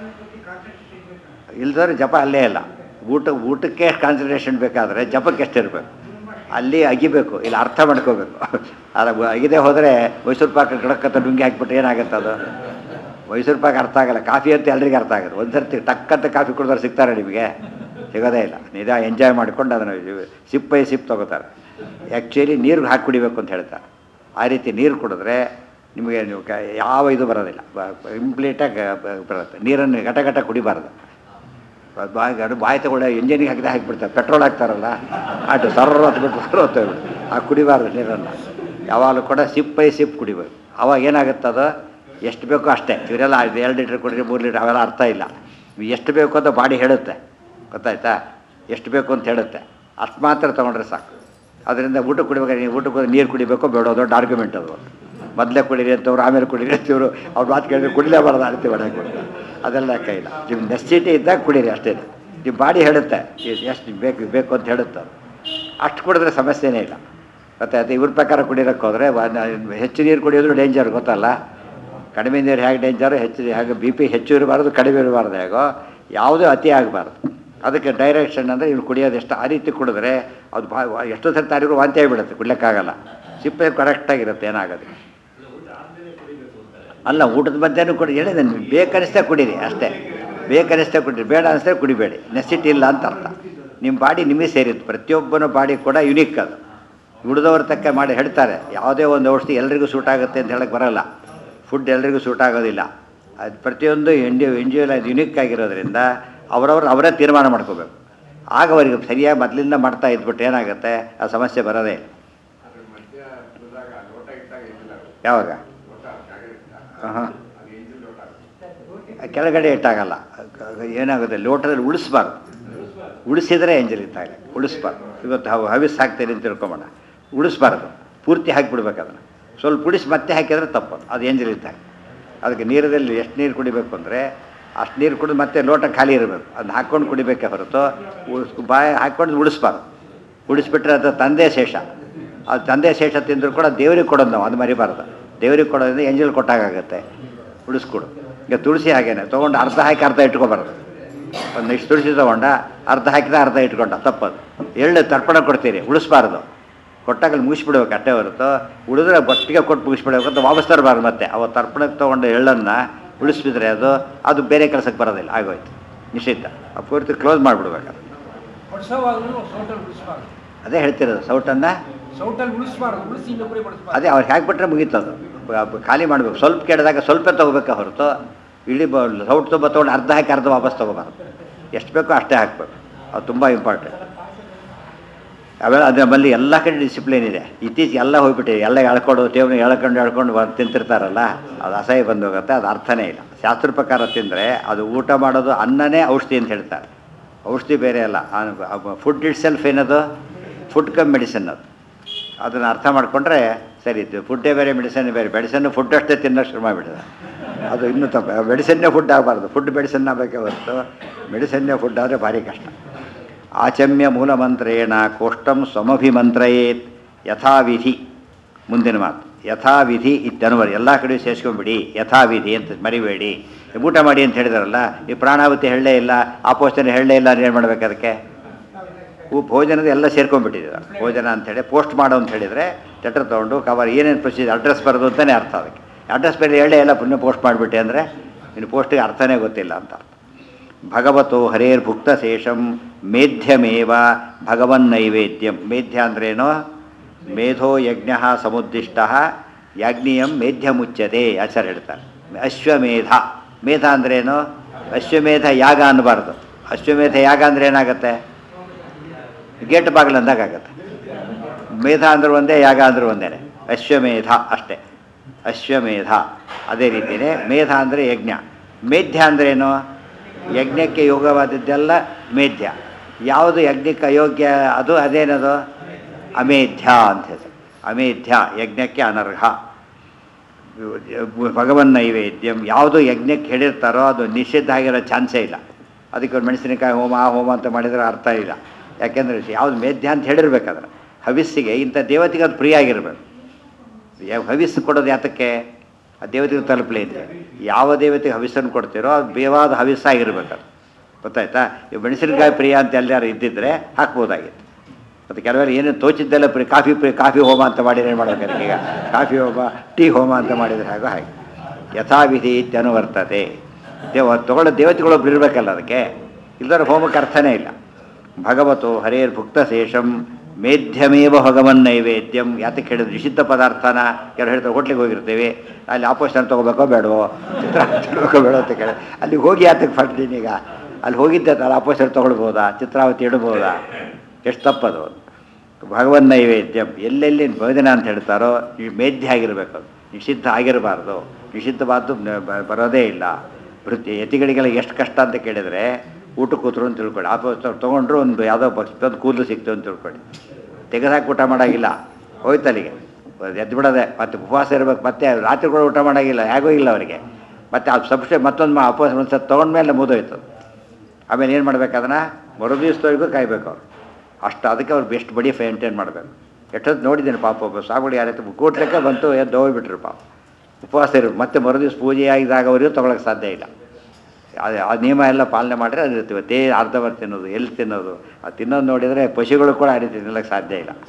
ಇಲ್ದವ್ರೆ ಜಪ ಅಲ್ಲೇ ಇಲ್ಲ ಊಟ ಊಟಕ್ಕೆ ಕಾನ್ಸಂಟ್ರೇಷನ್ ಬೇಕಾದರೆ ಜಪಕ್ಕೆ ಎಷ್ಟಿರಬೇಕು ಅಲ್ಲಿ ಅಗಿಬೇಕು ಇಲ್ಲ ಅರ್ಥ ಮಾಡ್ಕೋಬೇಕು ಅದು ಅಗಿದೇ ಹೋದರೆ ಮೈಸೂರು ಪಾಕ ಗಡಕ್ಕಂತ ಡುಂಗಿ ಹಾಕ್ಬಿಟ್ರೆ ಏನಾಗುತ್ತೆ ಅದು ಮೈಸೂರು ಪಾಕ್ ಅರ್ಥ ಆಗಲ್ಲ ಕಾಫಿ ಅಂತ ಎಲ್ರಿಗೂ ಅರ್ಥ ಆಗುತ್ತೆ ಒಂದು ಸರ್ತಿ ಟಕ್ಕಂತ ಕಾಫಿ ಕುಡಿದ್ರೆ ಸಿಗ್ತಾರೆ ನಿಮಗೆ ಸಿಗೋದೇ ಇಲ್ಲ ನಿಜ ಎಂಜಾಯ್ ಮಾಡ್ಕೊಂಡು ಅದನ್ನು ಸಿಪ್ ಬೈ ಸಿಪ್ ತೊಗೋತಾರೆ ಆ್ಯಕ್ಚುಲಿ ನೀರು ಹಾಕಿ ಕುಡಿಬೇಕು ಅಂತ ಹೇಳ್ತಾರೆ ಆ ರೀತಿ ನೀರು ಕುಡಿದ್ರೆ ನಿಮಗೆ ನೀವು ಕ ಯಾವ ಇದು ಬರೋದಿಲ್ಲ ಇಂಪ್ಲೀಟಾಗಿ ಬರುತ್ತೆ ನೀರನ್ನು ಘಟ ಘಟ ಕುಡಿಬಾರ್ದು ಅದು ಬಾಯಿ ಅದು ಬಾಯಿ ತಗೊಂಡು ಇಂಜಿನಿಗೆ ಹಾಕಿದೆ ಹಾಕಿಬಿಡ್ತಾರೆ ಪೆಟ್ರೋಲ್ ಹಾಕ್ತಾರಲ್ಲ ಅಷ್ಟು ಸರ್ರ ಹೊತ್ಬಿಟ್ಟು ಸರ್ರ ಹೊತ್ತೋಗ್ಬಿಟ್ಟು ಆ ಕುಡಿಬಾರ್ದು ನೀರನ್ನು ಯಾವಾಗಲೂ ಕೂಡ ಸಿಪ್ ಬೈ ಸಿಪ್ ಕುಡಿಬೇಕು ಅವಾಗ ಏನಾಗುತ್ತೆ ಅದು ಎಷ್ಟು ಬೇಕೋ ಅಷ್ಟೇ ಇವರೆಲ್ಲ ಇದು ಎರಡು ಲೀಟ್ರ್ ಕುಡಿರಿ ಮೂರು ಲೀಟ್ರ್ ಅವೆಲ್ಲ ಅರ್ಥ ಇಲ್ಲ ನೀವು ಎಷ್ಟು ಬೇಕು ಅಂತ ಬಾಡಿ ಹೇಳುತ್ತೆ ಗೊತ್ತಾಯ್ತಾ ಎಷ್ಟು ಬೇಕು ಅಂತ ಹೇಳುತ್ತೆ ಅಷ್ಟು ಮಾತ್ರ ತೊಗೊಂಡ್ರೆ ಸಾಕು ಅದರಿಂದ ಊಟ ಕುಡಿಬೇಕಾದ್ರೆ ನೀವು ಊಟಕ್ಕೆ ಹೋದ್ರೆ ನೀರು ಕುಡಿಬೇಕೋ ಬೇಡೋ ದೊಡ್ಡ ಆರ್ಗ್ಯುಮೆಂಟ್ ಅದು ಮೊದಲೇ ಕುಡೀರಿ ಅಂತವ್ರು ಆಮೇಲೆ ಕುಡೀರಿ ಅಂತವ್ರು ಅವ್ರ ಮಾತು ಕೇಳಿದ್ರೆ ಕುಡಿಲೇಬಾರ್ದು ಅಳ್ತೀವಿ ಹೊಡಕ್ಕೆ ಅದೆಲ್ಲ ಇಲ್ಲ ನಿಮ್ಮ ನೆಸಿಟಿ ಇದ್ದಾಗ ಕುಡೀರಿ ಅಷ್ಟೇ ನಿಮ್ಮ ಬಾಡಿ ಹೇಳುತ್ತೆ ಎಷ್ಟು ಬೇಕು ಬೇಕು ಅಂತ ಹೇಳುತ್ತೆ ಅದು ಅಷ್ಟು ಕುಡಿದ್ರೆ ಸಮಸ್ಯೆನೇ ಇಲ್ಲ ಮತ್ತು ಅದು ಇವ್ರ ಪ್ರಕಾರ ಕುಡಿಯೋಕ್ಕೆ ಹೋದರೆ ಹೆಚ್ಚು ನೀರು ಕುಡಿಯೋದು ಡೇಂಜರ್ ಗೊತ್ತಲ್ಲ ಕಡಿಮೆ ನೀರು ಹೇಗೆ ಡೇಂಜರು ಹೆಚ್ಚು ಹೇಗೆ ಬಿ ಪಿ ಹೆಚ್ಚು ಇರಬಾರ್ದು ಕಡಿಮೆ ಇರಬಾರ್ದು ಹೇಗೋ ಯಾವುದೂ ಅತಿ ಆಗಬಾರ್ದು ಅದಕ್ಕೆ ಡೈರೆಕ್ಷನ್ ಅಂದರೆ ಇವ್ರು ಕುಡಿಯೋದು ಎಷ್ಟು ಆ ರೀತಿ ಕುಡಿದ್ರೆ ಅದು ಬಾ ಎಷ್ಟೋ ಸರ್ತಿ ತಾರಿಗೂ ವಾಂತಿ ಆಗಿಬಿಡುತ್ತೆ ಕುಡ್ಲಿಕ್ಕಾಗಲ್ಲ ಸಿಪ್ಪೆ ಕರೆಕ್ಟಾಗಿರುತ್ತೆ ಏನಾಗೋದು ಅಲ್ಲ ಊಟದ ಮಧ್ಯಾಹ್ನ ಕುಡಿ ಹೇಳಿದೆ ನೀವು ಬೇಕನಿಸ್ತಾ ಕುಡೀರಿ ಅಷ್ಟೇ ಬೇಕನಿಸ್ತಾ ಕುಡೀರಿ ಬೇಡ ಅನಿಸ್ತಾ ಕುಡಿಬೇಡಿ ನೆಸಿಟಿ ಇಲ್ಲ ಅಂತ ಅರ್ಥ ನಿಮ್ಮ ಬಾಡಿ ನಿಮಗೆ ಸೇರಿದ್ದು ಪ್ರತಿಯೊಬ್ಬನ ಬಾಡಿ ಕೂಡ ಯುನಿಕ್ ಅದು ಉಳಿದವ್ರ ತಕ್ಕ ಮಾಡಿ ಹೇಳ್ತಾರೆ ಯಾವುದೇ ಒಂದು ಔಷಧಿ ಎಲ್ರಿಗೂ ಸೂಟ್ ಆಗುತ್ತೆ ಅಂತ ಹೇಳಕ್ಕೆ ಬರಲ್ಲ ಫುಡ್ ಎಲ್ರಿಗೂ ಸೂಟ್ ಆಗೋದಿಲ್ಲ ಅದು ಪ್ರತಿಯೊಂದು ಇಂಡಿ ಇಂಡಿವಿಜುವಲ್ ಅದು ಯುನಿಕ್ ಆಗಿರೋದ್ರಿಂದ ಅವರವ್ರು ಅವರೇ ತೀರ್ಮಾನ ಮಾಡ್ಕೋಬೇಕು ಆಗ ಅವರಿಗೆ ಸರಿಯಾಗಿ ಮೊದಲಿಂದ ಮಾಡ್ತಾ ಇದ್ಬಿಟ್ಟು ಏನಾಗುತ್ತೆ ಆ ಸಮಸ್ಯೆ ಬರೋದೇ ಇಲ್ಲ ಯಾವಾಗ ಹಾಂ ಕೆಳಗಡೆ ಇಟ್ಟಾಗಲ್ಲ ಏನಾಗುತ್ತೆ ಲೋಟದಲ್ಲಿ ಉಳಿಸ್ಬಾರ್ದು ಉಳಿಸಿದರೆ ಎಂಜಲ್ ಇದ್ದಾಗ ಉಳಿಸ್ಬಾರ್ದು ಇವತ್ತು ಹವ್ ಹವಿಸ್ ಹಾಕ್ತೀರಿ ಅಂತ ತಿಳ್ಕೊಂಬೋಣ ಉಳಿಸ್ಬಾರ್ದು ಪೂರ್ತಿ ಹಾಕಿಬಿಡ್ಬೇಕು ಅದನ್ನು ಸ್ವಲ್ಪ ಉಳಿಸಿ ಮತ್ತೆ ಹಾಕಿದ್ರೆ ತಪ್ಪು ಅದು ಎಂಜಲ್ ಇದ್ದಾಗ ಅದಕ್ಕೆ ನೀರಲ್ಲಿ ಎಷ್ಟು ನೀರು ಕುಡಿಬೇಕು ಅಂದರೆ ಅಷ್ಟು ನೀರು ಕುಡಿದು ಮತ್ತೆ ಲೋಟ ಖಾಲಿ ಇರಬೇಕು ಅದನ್ನ ಹಾಕ್ಕೊಂಡು ಕುಡಿಬೇಕೇ ಹೊರತು ಉಳಿಸ್ ಬಾಯಿ ಹಾಕ್ಕೊಂಡು ಉಳಿಸ್ಬಾರ್ದು ಉಳಿಸ್ಬಿಟ್ರೆ ಅದು ತಂದೆ ಶೇಷ ಅದು ತಂದೆ ಶೇಷ ತಿಂದರೂ ಕೂಡ ದೇವ್ರಿಗೆ ಕೊಡೋದು ನಾವು ಅದು ಮರಿಬಾರ್ದು ದೇವ್ರಿಗೆ ಕೊಡೋದ್ರಿಂದ ಎಂಜಲ್ ಕೊಟ್ಟಾಗುತ್ತೆ ಉಳಿಸ್ಕೊಡು ಈಗ ತುಳಸಿ ಹಾಗೇನೆ ತೊಗೊಂಡು ಅರ್ಧ ಹಾಕಿ ಅರ್ಧ ಇಟ್ಕೊಬಾರ್ದು ಒಂದು ಇಷ್ಟು ತುಳಸಿ ತೊಗೊಂಡ ಅರ್ಧ ಹಾಕಿದ ಅರ್ಧ ಇಟ್ಕೊಂಡ ತಪ್ಪದು ಎಳ್ಳು ತರ್ಪಣ ಕೊಡ್ತೀರಿ ಉಳಿಸ್ಬಾರ್ದು ಕೊಟ್ಟಾಗ ಅಲ್ಲಿ ಮುಗಿಸ್ಬಿಡ್ಬೇಕು ಅಟ್ಟೆ ಹೊರತು ಉಳಿದ್ರೆ ಒಟ್ಟಿಗೆ ಕೊಟ್ಟು ಮುಗಿಸ್ಬಿಡ್ಬೇಕು ಅಂತ ವಾಪಸ್ ತರಬಾರ್ದು ಮತ್ತೆ ಅವ ತರ್ಪಣಕ್ಕೆ ತೊಗೊಂಡ ಎಳ್ಳನ್ನು ಉಳಿಸ್ಬಿದ್ರೆ ಅದು ಅದು ಬೇರೆ ಕೆಲಸಕ್ಕೆ ಬರೋದಿಲ್ಲ ಆಗೋಯ್ತು ನಿಶ್ಚಿತ ಆ ಪೂರ್ತಿ ಕ್ಲೋಸ್ ಮಾಡಿಬಿಡ್ಬೇಕು
ಹೊಡ್ಸೋವಾಗಲೂ ಸೌಟಲ್ಲಿ ಉಳಿಸ್ಬಾರ್ದು
ಅದೇ ಹೇಳ್ತಿರೋದು ಸೌಟನ್ನು
ಸೌಟಲ್ಲಿ ಉಳಿಸ್ಬಾರ್ದು ಉಳಿಸಿ ಇನ್ನೊಬ್ಬರಿಗೆ ಬಡಿಸ್ಬಾರ್ದು
ಅದೇ ಅವ್ರು ಹಾಕ್ಬಿಟ್ರೆ ಮುಗೀತದು ಬ- ಖಾಲಿ ಮಾಡಬೇಕು ಸ್ವಲ್ಪ ಕೆಡದಾಗ ಸ್ವಲ್ಪ ತೊಗೋಬೇಕೆ ಹೊರತು ಇಡೀ ಬ ಸೌಟ್ ತುಂಬ ತೊಗೊಂಡು ಅರ್ಧ ಹಾಕಿ ಅರ್ಧ ವಾಪಸ್ ತೊಗೋಬಾರ್ದು ಎಷ್ಟು ಬೇಕೋ ಅಷ್ಟೇ ಹಾಕಬೇಕು ಅದು ತುಂಬ ಇಂಪಾರ್ಟೆಂಟ್ ಅವೆಲ್ಲ ಅದ್ರ ನಮ್ಮಲ್ಲಿ ಎಲ್ಲ ಕಡೆ ಡಿಸಿಪ್ಲಿನ್ ಇದೆ ಇತ್ತೀಚೆಗೆ ಎಲ್ಲ ಹೋಗ್ಬಿಟ್ಟಿದೆ ಎಲ್ಲ ಎಳ್ಕೊಂಡು ಟೇಬಲ್ ಎಳ್ಕೊಂಡು ಎಳ್ಕೊಂಡು ಬಂದು ತಿಂತಿರ್ತಾರಲ್ಲ ಅದು ಅಸಹ್ಯ ಬಂದು ಹೋಗುತ್ತೆ ಅದು ಅರ್ಥನೇ ಇಲ್ಲ ಶಾಸ್ತ್ರ ಪ್ರಕಾರ ತಿಂದರೆ ಅದು ಊಟ ಮಾಡೋದು ಅನ್ನನೇ ಔಷಧಿ ಅಂತ ಹೇಳ್ತಾರೆ ಔಷಧಿ ಬೇರೆ ಅಲ್ಲ ಫುಡ್ ಇಟ್ ಸೆಲ್ಫ್ ಏನದು ಫುಡ್ ಕಮ್ ಮೆಡಿಸಿನ್ ಅದು ಅದನ್ನು ಅರ್ಥ ಮಾಡಿಕೊಂಡ್ರೆ ಸರಿ ಇದು ಫುಡ್ಡೇ ಬೇರೆ ಮೆಡಿಸನ್ ಬೇರೆ ಮೆಡಿಸನ್ ಫುಡ್ ಅಷ್ಟೇ ತಿನ್ನೋಷ್ಟು ಶುರು ಮಾಡಿಬಿಡಿದೆ ಅದು ಇನ್ನೂ ತಪ್ಪು ಮೆಡಿಸನ್ನೇ ಫುಡ್ ಆಗಬಾರ್ದು ಫುಡ್ ಮೆಡಿಸನ್ ಆಗಬೇಕೇ ಹೊರತು ಮೆಡಿಸನ್ನೇ ಫುಡ್ ಆದರೆ ಭಾರಿ ಕಷ್ಟ ಆಚಮ್ಯ ಮೂಲಮಂತ್ರೇಣ ಕೋಷ್ಟಂ ಸ್ವಮಭಿಮಂತ್ರಯೇತ್ ಯಥಾವಿಧಿ ಮುಂದಿನ ಮಾತು ಯಥಾವಿಧಿ ಇತ್ತನುವರಿ ಎಲ್ಲ ಕಡೆ ಸೇರಿಸ್ಕೊಂಬಿಡಿ ಯಥಾವಿಧಿ ಅಂತ ಮರಿಬೇಡಿ ಊಟ ಮಾಡಿ ಅಂತ ಹೇಳಿದಾರಲ್ಲ ಈ ಪ್ರಾಣಾವತಿ ಹೇಳಲೇ ಇಲ್ಲ ಆಪೋಷಣೆ ಹೇಳಲೇ ಇಲ್ಲ ಏನು ಮಾಡ್ಬೇಕು ಅದಕ್ಕೆ ಹೂ ಭೋಜನದ ಎಲ್ಲ ಸೇರ್ಕೊಂಡ್ಬಿಟ್ಟಿದ್ದಾರೆ ಭೋಜನ ಅಂತೇಳಿ ಪೋಸ್ಟ್ ಮಾಡು ಅಂತ ಹೇಳಿದರೆ ಲೆಟರ್ ತೊಗೊಂಡು ಕವರ್ ಏನೇನು ಪ್ರೊಸೀಜರ್ ಅಡ್ರೆಸ್ ಬರೋದು ಅಂತಲೇ ಅರ್ಥ ಅದಕ್ಕೆ ಅಡ್ರೆಸ್ ಬೇರೆ ಹೇಳೇ ಇಲ್ಲ ಪುಣ್ಯ ಪೋಸ್ಟ್ ಮಾಡಿಬಿಟ್ಟೆ ಅಂದರೆ ಇನ್ನು ಪೋಸ್ಟಿಗೆ ಅರ್ಥನೇ ಗೊತ್ತಿಲ್ಲ ಅಂತ ಅರ್ಥ ಭಗವತೋ ಹರೇರ್ಭುಕ್ತ ಶೇಷಂ ಮೇಧ್ಯಮೇವ ಭಗವನ್ ನೈವೇದ್ಯಂ ಮೇಧ್ಯ ಅಂದ್ರೇನು ಮೇಧೋ ಯಜ್ಞ ಸಮುದ್ದಿಷ್ಟ ಯಾಜ್ಞೀಯಂ ಮೇಧ್ಯ ಮುಚ್ಚತೆ ಆಚಾರ ಹೇಳ್ತಾರೆ ಅಶ್ವಮೇಧ ಮೇಧ ಅಂದ್ರೇನು ಅಶ್ವಮೇಧ ಯಾಗ ಅನ್ನಬಾರ್ದು ಅಶ್ವಮೇಧ ಯಾಗ ಅಂದ್ರೆ ಏನಾಗುತ್ತೆ ಗೇಟ್ ಬಾಗಿಲು ಅಂದಾಗತ್ತೆ ಮೇಧ ಅಂದ್ರೆ ಒಂದೇ ಯಾಗ ಅಂದ್ರೆ ಒಂದೇನೆ ಅಶ್ವಮೇಧ ಅಷ್ಟೇ ಅಶ್ವಮೇಧ ಅದೇ ರೀತಿಯೇ ಮೇಧ ಅಂದರೆ ಯಜ್ಞ ಮೇಧ್ಯ ಅಂದ್ರೇನು ಯಜ್ಞಕ್ಕೆ ಯೋಗವಾದದ್ದೆಲ್ಲ ಮೇಧ್ಯ ಯಾವುದು ಯಜ್ಞಕ್ಕೆ ಅಯೋಗ್ಯ ಅದು ಅದೇನದು ಅಮೇಧ್ಯ ಅಂತ ಹೆಸರು ಅಮೇಧ್ಯ ಯಜ್ಞಕ್ಕೆ ಅನರ್ಹ ಭಗವನ್ ನೈವೇದ್ಯಂ ಯಾವುದು ಯಜ್ಞಕ್ಕೆ ಹೇಳಿರ್ತಾರೋ ಅದು ನಿಷಿದ್ಧ ಆಗಿರೋ ಚಾನ್ಸೇ ಇಲ್ಲ ಅದಕ್ಕೆ ಒಂದು ಮೆಣಸಿನಕಾಯಿ ಹೋಮ ಆ ಹೋಮ ಅಂತ ಮಾಡಿದರೆ ಅರ್ಥ ಇಲ್ಲ ಯಾಕೆಂದರೆ ಯಾವುದು ಮೇಧ್ಯ ಅಂತ ಹೇಳಿರ್ಬೇಕಾದ್ರೆ ಹವಿಸ್ಸಿಗೆ ಇಂಥ ದೇವತೆಗೆ ಅದು ಪ್ರಿಯ ಆಗಿರ್ಬೇಕು ಯಾವ ಹವಿಸ್ಸು ಕೊಡೋದು ಯಾತಕ್ಕೆ ಆ ದೇವತೆಗೆ ತಲುಪಲಿ ಅಂತ ಯಾವ ದೇವತೆಗೆ ಹವಿಸ್ಸನ್ನು ಕೊಡ್ತೀರೋ ಅದು ಬೇವಾದ ಹವಿಸ್ಸಾಗಿರ್ಬೇಕು ಅದು ಗೊತ್ತಾಯ್ತಾ ಈ ಮೆಣಸಿನಕಾಯಿ ಪ್ರಿಯ ಅಂತ ಎಲ್ಲಾರು ಇದ್ದಿದ್ರೆ ಹಾಕ್ಬೋದಾಗಿತ್ತು ಮತ್ತು ಕೆಲವರು ಏನೇನು ತೋಚಿದ್ದೆಲ್ಲ ಪ್ರಿ ಕಾಫಿ ಪ್ರಿ ಕಾಫಿ ಹೋಮ ಅಂತ ಮಾಡಿದ್ರೆ ಏನು ಮಾಡ್ಬೇಕಾದ್ರೆ ಈಗ ಕಾಫಿ ಹೋಮ ಟೀ ಹೋಮ ಅಂತ ಮಾಡಿದರೆ ಹಾಗೋ ಹಾಗೆ ಯಥಾವಿಧಿ ಇತ್ಯನುವರ್ತತೆ ದೇವ ತಗೊಳ್ಳೋ ದೇವತೆಗಳೊಬ್ರು ಇರಬೇಕಲ್ಲ ಅದಕ್ಕೆ ಇಲ್ಲದ್ರೆ ಹೋಮಕ್ಕೆ ಅರ್ಥನೇ ಇಲ್ಲ ಭಗವತೋ ಹರೇರ್ ಭುಕ್ತ ಶೇಷಂ ಮೇಧ್ಯಮೇವ ಭಗವನ್ ನೈವೇದ್ಯಂ ಯಾತಕ್ಕೆ ಹೇಳಿದ್ರು ನಿಷಿದ್ಧ ಪದಾರ್ಥನ ಕೆಲವು ಹೇಳ್ತಾರೆ ಹೋಟ್ಲಿಗೆ ಹೋಗಿರ್ತೀವಿ ಅಲ್ಲಿ ಆಪೋಷನ್ ತೊಗೋಬೇಕೋ ಬೇಡವೋ ಚಿತ್ರ ತಿಳ್ಬೇಕೋ ಬೇಡೋ ಅಂತ ಕೇಳಿ ಅಲ್ಲಿ ಹೋಗಿ ಯಾತಕ್ಕೆ ಫಸ್ಟೀನಿ ಈಗ ಅಲ್ಲಿ ಹೋಗಿದ್ದೆ ಅಲ್ಲಿ ಆಪೋಷನ್ ತೊಗೊಳ್ಬೋದಾ ಚಿತ್ರಾವತಿ ಇಡ್ಬೋದಾ ಎಷ್ಟು ತಪ್ಪದು ಭಗವನ್ ನೈವೇದ್ಯಂ ಎಲ್ಲೆಲ್ಲಿ ಭೋಜನ ಅಂತ ಹೇಳ್ತಾರೋ ಈ ಮೇಧ್ಯ ಆಗಿರಬೇಕು ಅದು ನಿಷಿದ್ಧ ಆಗಿರಬಾರ್ದು ನಿಷಿದ್ಧವಾದ್ದು ನ- ಬ- ಬರೋದೇ ಇಲ್ಲ ವೃತ್ತಿ ಯತಿಗಳಿಗೆಲ್ಲ ಎಷ್ಟು ಕಷ್ಟ ಅಂತ ಕೇಳಿದರೆ ಊಟ ಕೂತರು ಅಂತ ತಿಳ್ಕೊಳ್ಳಿ ಆ ತೊಗೊಂಡ್ರು ಒಂದು ಯಾವುದೋ ಒಂದು ಕೂದಲು ಸಿಕ್ತು ಅಂತ ತಿಳ್ಕೊಳ್ಳಿ ತೆಗೆದಾಕಿ ಊಟ ಮಾಡೋಂಗಿಲ್ಲ ಹೋಯ್ತು ಅಲ್ಲಿಗೆ ಎದ್ದು ಬಿಡೋದೆ ಮತ್ತೆ ಉಪವಾಸ ಇರ್ಬೇಕು ಮತ್ತೆ ರಾತ್ರಿ ಕೂಡ ಊಟ ಮಾಡೋಂಗಿಲ್ಲ ಹೇಗೋ ಇಲ್ಲ ಅವರಿಗೆ ಮತ್ತೆ ಆ ಸಬ್ಸ್ಟೇ ಮತ್ತೊಂದು ಉಪವಾಸ ಒಂದು ಸತ್ತು ತೊಗೊಂಡ್ಮೇಲೆ ಮುಗಿದೋಯ್ತು ಆಮೇಲೆ ಏನು ಮಾಡ್ಬೇಕು ಅದನ್ನು ಮರುದಿವಸದವರೆಗೂ ಕಾಯ್ಬೇಕು ಅವ್ರು ಅಷ್ಟು ಅದಕ್ಕೆ ಅವ್ರು ಬೆಸ್ಟ್ ಬಡಿ ಮೇಂಟೈನ್ ಮಾಡಬೇಕು ಎಷ್ಟೊತ್ತು ನೋಡಿದ್ದೀನಿ ಪಾಪ ಒಬ್ಬ ಸಾಗುಡಿ ಯಾರೈತೆ ಕೂಟ್ಲಿಕ್ಕೆ ಬಂತು ಎದ್ದು ಹೋಗ್ಬಿಟ್ರು ಪಾಪ ಉಪವಾಸ ಇರು ಮತ್ತೆ ಮರುದಿವ್ಸ ಪೂಜೆ ಆಗಿದಾಗವರೆಗೂ ತೊಗೊಳಕ್ಕೆ ಸಾಧ್ಯ ಇಲ್ಲ ಅದು ಆ ನಿಯಮ ಎಲ್ಲ ಪಾಲನೆ ಮಾಡಿದ್ರೆ ಅದು ಇರ್ತೀವಿ ತೇ ಅರ್ಧವರ್ ತಿನ್ನೋದು ಎಲ್ಲಿ ತಿನ್ನೋದು ಅದು ತಿನ್ನೋದು ನೋಡಿದರೆ ಪಶುಗಳು ಕೂಡ ಆ ರೀತಿ ತಿನ್ನೋಕ್ಕೆ ಸಾಧ್ಯ ಇಲ್ಲ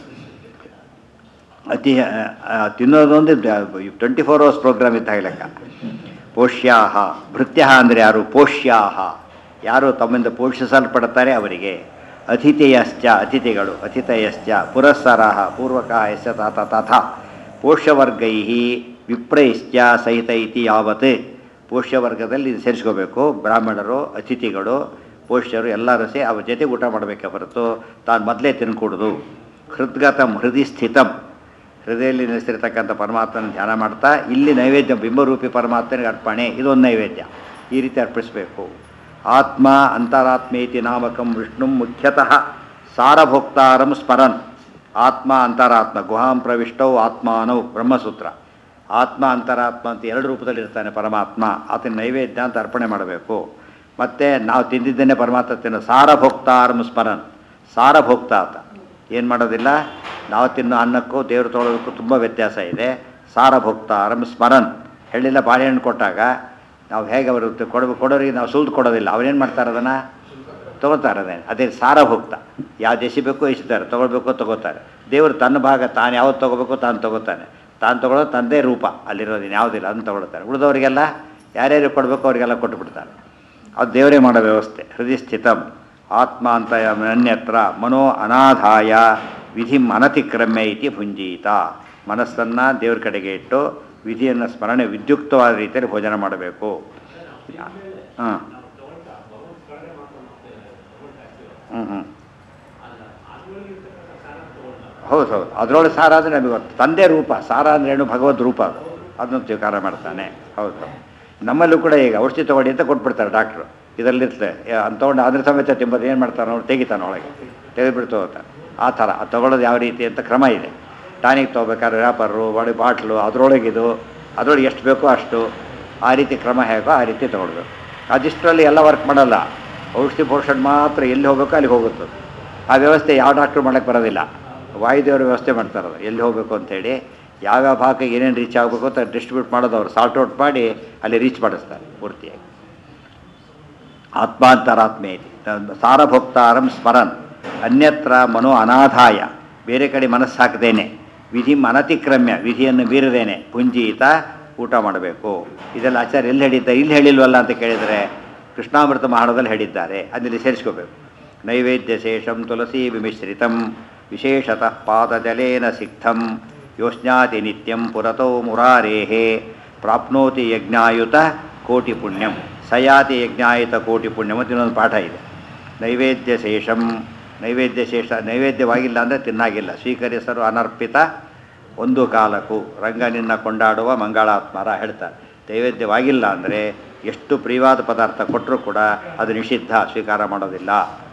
ಅತಿ ಆ, ತಿನ್ನೋದೊಂದು ಟ್ವೆಂಟಿ ಫೋರ್ ಅವರ್ಸ್ ಪ್ರೋಗ್ರಾಮ್ ಇದ್ದಾಗ ಲೆಕ್ಕ ಪೋಷ್ಯಾಹ ಭೃತ್ಯ ಅಂದರೆ ಯಾರು ಪೋಷ್ಯಾಹ ಯಾರು ತಮ್ಮಿಂದ ಪೋಷಿಸಲ್ಪಡುತ್ತಾರೆ ಅವರಿಗೆ ಅತಿಥೇಯಶ್ಚ ಅತಿಥಿಗಳು ಅತಿಥಯಶ್ಚ ಪುರಸ್ಸರಾಹ ಪೂರ್ವಕ ಯಶ ತಾತ ತಥಾ ಪೋಷ್ಯವರ್ಗೈ ವಿಪ್ರೈಶ್ಚ ಸಹಿತ ಇತಿ ಯಾವತ್ ಪೋಷ್ಯವರ್ಗದಲ್ಲಿ ಇದು ಸೇರಿಸ್ಕೋಬೇಕು ಬ್ರಾಹ್ಮಣರು ಅತಿಥಿಗಳು ಪೋಷ್ಯರು ಎಲ್ಲರೂ ಸೇ ಅವ್ರ ಜೊತೆ ಊಟ ಮಾಡಬೇಕೆ ಹೊರತು ತಾನು ಮೊದಲೇ ತಿನ್ಕೊಡೋದು ಹೃದ್ಗತಂ ಹೃದಯ ಸ್ಥಿತಂ ಹೃದಯದಲ್ಲಿ ನೆಲೆಸಿರ್ತಕ್ಕಂಥ ಪರಮಾತ್ಮನ ಧ್ಯಾನ ಮಾಡ್ತಾ ಇಲ್ಲಿ ನೈವೇದ್ಯ ಬಿಂಬರೂಪಿ ಪರಮಾತ್ಮನಿಗೆ ಅರ್ಪಣೆ ಇದೊಂದು ನೈವೇದ್ಯ ಈ ರೀತಿ ಅರ್ಪಿಸಬೇಕು ಆತ್ಮ ಅಂತರಾತ್ಮೇತಿ ನಾಮಕಂ ವಿಷ್ಣು ಮುಖ್ಯತಃ ಸಾರಭೋಕ್ತಾರಂ ಸ್ಮರನ್ ಆತ್ಮ ಅಂತರಾತ್ಮ ಗುಹಾಂ ಪ್ರವಿಷ್ಟೌ ಆತ್ಮಾನೌ ಬ್ರಹ್ಮಸೂತ್ರ ಆತ್ಮ ಅಂತರಾತ್ಮ ಅಂತ ಎರಡು ರೂಪದಲ್ಲಿ ಇರ್ತಾನೆ ಪರಮಾತ್ಮ ಆತನ ನೈವೇದ್ಯ ಅಂತ ಅರ್ಪಣೆ ಮಾಡಬೇಕು ಮತ್ತು ನಾವು ತಿಂದಿದ್ದೇನೆ ಪರಮಾತ್ಮ ತಿನ್ನೋ ಸಾರಭೋಕ್ತಾರಂ ಸ್ಮರನ್ ಸಾರಭೋಕ್ತ ಆತ ಏನು ಮಾಡೋದಿಲ್ಲ ನಾವು ತಿನ್ನೋ ಅನ್ನಕ್ಕೂ ದೇವರು ತೊಗೊಳೋದಕ್ಕೂ ತುಂಬ ವ್ಯತ್ಯಾಸ ಇದೆ ಸಾರಭೋಕ್ತಾರಂ ಸ್ಮರನ್ ಹೇಳಿಲ್ಲ ಬಾಳೆಹಣ್ಣು ಕೊಟ್ಟಾಗ ನಾವು ಹೇಗೆ ಅವರು ಕೊಡ ಕೊಡೋರಿಗೆ ನಾವು ಸುಲ್ದು ಕೊಡೋದಿಲ್ಲ ಅವ್ರೇನು ಮಾಡ್ತಾರೆ ಅದನ್ನು ತೊಗೋತಾರೆ ಅದೇ ಅದೇ ಸಾರಭೋಕ್ತ ಯಾವ ದೇಶ ಬೇಕೋ ಇಷ್ಟಾರೆ ತೊಗೊಳ್ಬೇಕೋ ತೊಗೋತಾರೆ ದೇವರು ತನ್ನ ಭಾಗ ತಾನು ಯಾವ್ದು ತೊಗೋಬೇಕೋ ತಾನು ತೊಗೋತಾನೆ ತಾನು ತೊಗೊಳೋದು ತಂದೇ ರೂಪ ಅಲ್ಲಿರೋದು ಯಾವುದಿಲ್ಲ ಅದನ್ನು ತೊಗೊಳ್ತಾರೆ ಉಳಿದವರಿಗೆಲ್ಲ ಯಾರ್ಯಾರು ಕೊಡಬೇಕು ಅವರಿಗೆಲ್ಲ ಕೊಟ್ಟುಬಿಡ್ತಾರೆ ಅದು ದೇವರೇ ಮಾಡೋ ವ್ಯವಸ್ಥೆ ಹೃದಯ ಸ್ಥಿತಂ ಆತ್ಮ ಅಂತ ಅನ್ಯತ್ರ ಮನೋ ಅನಾಧಾಯ ವಿಧಿಂ ಅನತಿಕ್ರಮ್ಯ ಇತಿ ಭುಂಜೀತ ಮನಸ್ಸನ್ನು ದೇವ್ರ ಕಡೆಗೆ ಇಟ್ಟು ವಿಧಿಯನ್ನು ಸ್ಮರಣೆ ವಿದ್ಯುಕ್ತವಾದ ರೀತಿಯಲ್ಲಿ ಭೋಜನ ಮಾಡಬೇಕು ಹಾಂ ಹ್ಞೂ ಹ್ಞೂ ಹೌದು ಹೌದು ಅದರೊಳಗೆ ಸಾರ ಅಂದರೆ ನಮಗೆ ಗೊತ್ತು ತಂದೆ ರೂಪ ಸಾರ ಅಂದ್ರೆ ಏನು ಭಗವದ್ ರೂಪ ಅದು ಅದನ್ನು ಸ್ವೀಕಾರ ಮಾಡ್ತಾನೆ ಹೌದು ನಮ್ಮಲ್ಲೂ ಕೂಡ ಈಗ ಔಷಧಿ ತಗೊಳ್ಳಿ ಅಂತ ಕೊಟ್ಬಿಡ್ತಾರೆ ಡಾಕ್ಟ್ರು ಇದರಲ್ಲಿರ್ತದೆ ಅಂತ ತೊಗೊಂಡು ಅದ್ರ ಸಮೇತ ತಿಂಬೋದು ಏನು ಮಾಡ್ತಾನೆ ಅವ್ರು ತೆಗಿತಾನೆ ಒಳಗೆ ತೆಗೆದುಬಿಡ್ತು ಹೋಗ್ತಾನೆ ಆ ಥರ ಅದು ತಗೊಳ್ಳೋದು ಯಾವ ರೀತಿ ಅಂತ ಕ್ರಮ ಇದೆ ಟಾನಿಕ್ ತೊಗೋಬೇಕಾದ್ರೆ ವ್ಯಾಪಾರರು ಒಳ್ಳೆ ಬಾಟ್ಲು ಅದರೊಳಗಿದು ಅದರೊಳಗೆ ಎಷ್ಟು ಬೇಕೋ ಅಷ್ಟು ಆ ರೀತಿ ಕ್ರಮ ಹೇಗೋ ಆ ರೀತಿ ತೊಗೊಳ್ಬೇಕು ಅದಿಷ್ಟರಲ್ಲಿ ಎಲ್ಲ ವರ್ಕ್ ಮಾಡಲ್ಲ ಔಷಧಿ ಪೋಷಣೆ ಮಾತ್ರ ಎಲ್ಲಿ ಹೋಗಬೇಕೋ ಅಲ್ಲಿಗೆ ಹೋಗುತ್ತೆ ಆ ವ್ಯವಸ್ಥೆ ಯಾವ ಡಾಕ್ಟ್ರು ಮಾಡೋಕ್ಕೆ ಬರೋದಿಲ್ಲ ವಾಯುದೇವರು ವ್ಯವಸ್ಥೆ ಮಾಡ್ತಾರದು ಎಲ್ಲಿ ಹೋಗಬೇಕು ಅಂತೇಳಿ ಯಾವ್ಯಾವ ಭಾಗಕ್ಕೆ ಏನೇನು ರೀಚ್ ಆಗಬೇಕು ಅಂತ ಡಿಸ್ಟ್ರಿಬ್ಯೂಟ್ ಮಾಡೋದು ಅವರು ಸಾರ್ಟ್ ಔಟ್ ಮಾಡಿ ಅಲ್ಲಿ ರೀಚ್ ಮಾಡಿಸ್ತಾರೆ ಪೂರ್ತಿಯಾಗಿ ಆತ್ಮಾಂತರಾತ್ಮೇತಿ ಸಾರಭೋಕ್ತಾರಂ ಸ್ಮರನ್ ಅನ್ಯತ್ರ ಮನೋ ಅನಾಧಾಯ ಬೇರೆ ಕಡೆ ಮನಸ್ಸು ಹಾಕದೇನೆ ವಿಧಿ ಅನತಿಕ್ರಮ್ಯ ವಿಧಿಯನ್ನು ಮೀರದೇನೆ ಪುಂಜೀತ ಊಟ ಮಾಡಬೇಕು ಇದೆಲ್ಲ ಆಚಾರ್ಯ ಎಲ್ಲಿ ಹೇಳಿದ್ದ ಇಲ್ಲಿ ಹೇಳಿಲ್ವಲ್ಲ ಅಂತ ಕೇಳಿದರೆ ಕೃಷ್ಣಾಮೃತ ಮಹಾಣದಲ್ಲಿ ಹೇಳಿದ್ದಾರೆ ಅದರಲ್ಲಿ ಸೇರಿಸ್ಕೋಬೇಕು ನೈವೇದ್ಯ ಶೇಷಂ ತುಳಸಿ ವಿಮಿಶ್ರಿತಂ ವಿಶೇಷತಃ ಪಾದಜಲೇನ ಸಿಕ್ತಂ ಯೋಷ್ಞಾತಿ ನಿತ್ಯಂ ಪುರತೋ ಮುರಾರೇಹೇ ಪ್ರಾಪ್ನೋತಿ ಯಜ್ಞಾಯುತ ಕೋಟಿ ಪುಣ್ಯಂ ಸಯಾತಿ ಯಜ್ಞಾಯುತ ಕೋಟಿ ಪುಣ್ಯಂ ಅಂತ ಇನ್ನೊಂದು ಪಾಠ ಇದೆ ನೈವೇದ್ಯ ಶೇಷಂ ನೈವೇದ್ಯ ಶೇಷ ನೈವೇದ್ಯವಾಗಿಲ್ಲ ಅಂದರೆ ತಿನ್ನಾಗಿಲ್ಲ ಸ್ವೀಕರಿಸಲು ಅನರ್ಪಿತ ಒಂದು ಕಾಲಕ್ಕೂ ರಂಗ ನಿನ್ನ ಕೊಂಡಾಡುವ ಮಂಗಳಾತ್ಮರ ಹೇಳ್ತಾರೆ ನೈವೇದ್ಯವಾಗಿಲ್ಲ ಅಂದರೆ ಎಷ್ಟು ಪ್ರಿಯವಾದ ಪದಾರ್ಥ ಕೊಟ್ಟರೂ ಕೂಡ ಅದು ನಿಷಿದ್ಧ ಸ್ವೀಕಾರ ಮಾಡೋದಿಲ್ಲ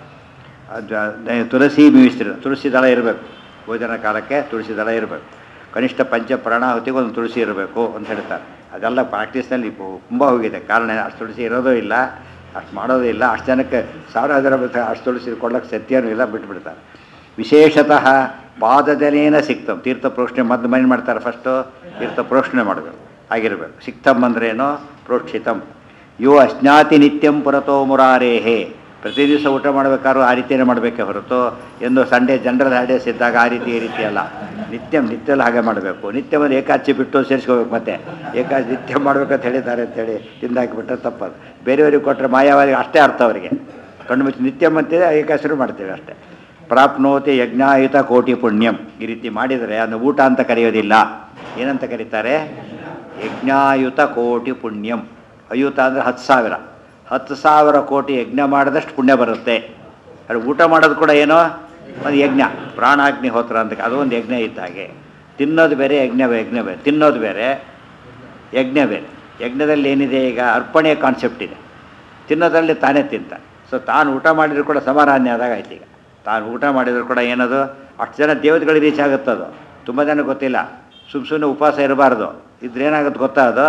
ಅದು ನ- ತುಳಸಿ ಮೀವಿಸ್ತಿರ ತುಳಸಿ ದಳ ಇರಬೇಕು ಭೋಜನ ಕಾಲಕ್ಕೆ ತುಳಸಿ ದಳ ಇರಬೇಕು ಕನಿಷ್ಠ ಪಂಚ ಪ್ರಾಣಾಹುತಿಗೆ ಒಂದು ತುಳಸಿ ಇರಬೇಕು ಅಂತ ಹೇಳ್ತಾರೆ ಅದೆಲ್ಲ ಪ್ರಾಕ್ಟೀಸ್ನಲ್ಲಿ ತುಂಬ ಹೋಗಿದೆ ಕಾರಣ ಅಷ್ಟು ತುಳಸಿ ಇರೋದೂ ಇಲ್ಲ ಅಷ್ಟು ಮಾಡೋದೇ ಇಲ್ಲ ಅಷ್ಟು ಜನಕ್ಕೆ ಸಾವಿರ ಹଜାର ಬರುತ್ತೆ ಅಷ್ಟು ತುಳಸಿ ಕೊಡ್ಲಿಕ್ಕೆ ಸತ್ಯನೂ ಇಲ್ಲ ಬಿಟ್ಬಿಡ್ತಾರೆ ವಿಶೇಷತಃ ಪಾದಜಲೇನ ಸಿಕ್ತಂ ತೀರ್ಥ ಪ್ರೋಕ್ಷಣೆ ಮೊದಲು ಮನೆ ಮಾಡ್ತಾರೆ ಫಸ್ಟು ತೀರ್ಥ ಪ್ರೋಕ್ಷಣೆ ಮಾಡಬೇಕು ಆಗಿರಬೇಕು ಸಿಕ್ತಂ ಅಂದ್ರೇನು ಪ್ರೋಕ್ಷಿತಂ ಯೋ ಅಜ್ಞಾತಿ ನಿತ್ಯಂ ಪುರತೋ ಮುರಾರೇಹೇ ಪ್ರತಿ ದಿವಸ ಊಟ ಮಾಡಬೇಕಾದ್ರೂ ಆ ರೀತಿಯೇ ಮಾಡಬೇಕೆ ಹೊರತು ಎಂದು ಸಂಡೇ ಜನರಲ್ ಹಾಲಿಡೇಸ್ ಇದ್ದಾಗ ಆ ರೀತಿ ಈ ರೀತಿ ಅಲ್ಲ ನಿತ್ಯ ನಿತ್ಯದಲ್ಲಿ ಹಾಗೆ ಮಾಡಬೇಕು ನಿತ್ಯ ಒಂದು ಏಕಾಚಿ ಬಿಟ್ಟು ಸೇರಿಸ್ಕೋಬೇಕು ಮತ್ತೆ ಏಕಾಚಿ ನಿತ್ಯ ಮಾಡ್ಬೇಕಂತ ಹೇಳಿದ್ದಾರೆ ಅಂತೇಳಿ ತಿಂದಾಕಿಬಿಟ್ರೆ ತಪ್ಪದು ಬೇರೆಯವ್ರಿಗೆ ಕೊಟ್ಟರೆ ಮಾಯಾವಾದಿಗೆ ಅಷ್ಟೇ ಅರ್ಥ ಅವರಿಗೆ ಕಣ್ಣು ಮುಚ್ಚಿ ನಿತ್ಯ ಮತ್ತಿದೆ ಏಕಾಶರು ಮಾಡ್ತೇವೆ ಅಷ್ಟೇ ಪ್ರಾಪ್ನೋತಿ ಯಜ್ಞಾಯುತ ಕೋಟಿ ಪುಣ್ಯಂ ಈ ರೀತಿ ಮಾಡಿದರೆ ಅದು ಊಟ ಅಂತ ಕರೆಯೋದಿಲ್ಲ ಏನಂತ ಕರೀತಾರೆ ಯಜ್ಞಾಯುತ ಕೋಟಿ ಪುಣ್ಯಂ ಅಯುತ ಅಂದರೆ ಹತ್ತು ಸಾವಿರ ಹತ್ತು ಸಾವಿರ ಕೋಟಿ ಯಜ್ಞ ಮಾಡಿದಷ್ಟು ಪುಣ್ಯ ಬರುತ್ತೆ ಅದು ಊಟ ಮಾಡೋದು ಕೂಡ ಏನೋ ಒಂದು ಯಜ್ಞ ಪ್ರಾಣಾಗ್ನಿಹೋತ್ರ ಅಂತ ಅದು ಒಂದು ಯಜ್ಞ ಇದ್ದ ಹಾಗೆ ತಿನ್ನೋದು ಬೇರೆ ಯಜ್ಞ ಬೇ- ಯಜ್ಞ ಬೇರೆ ತಿನ್ನೋದು ಬೇರೆ ಯಜ್ಞ ಬೇರೆ ಯಜ್ಞದಲ್ಲಿ ಏನಿದೆ ಈಗ ಅರ್ಪಣೆಯ ಕಾನ್ಸೆಪ್ಟ್ ಇದೆ ತಿನ್ನೋದ್ರಲ್ಲಿ ತಾನೇ ತಿಂತ ಸೊ ತಾನು ಊಟ ಮಾಡಿದ್ರು ಕೂಡ ಸಮಾರಾನ್ಯ ಆದಾಗ ಆಯ್ತು ಈಗ ತಾನು ಊಟ ಮಾಡಿದ್ರು ಕೂಡ ಏನದು ಅಷ್ಟು ಜನ ದೇವತೆಗಳಿಗೆ ರೀಚ್ ಆಗುತ್ತದು ತುಂಬ ಜನ ಗೊತ್ತಿಲ್ಲ ಸುಮ್ಮ ಸುಮ್ಮನೆ ಉಪವಾಸ ಇರಬಾರ್ದು ಇದ್ರೇನಾಗುತ್ತೆ ಗೊತ್ತಾ ಅದು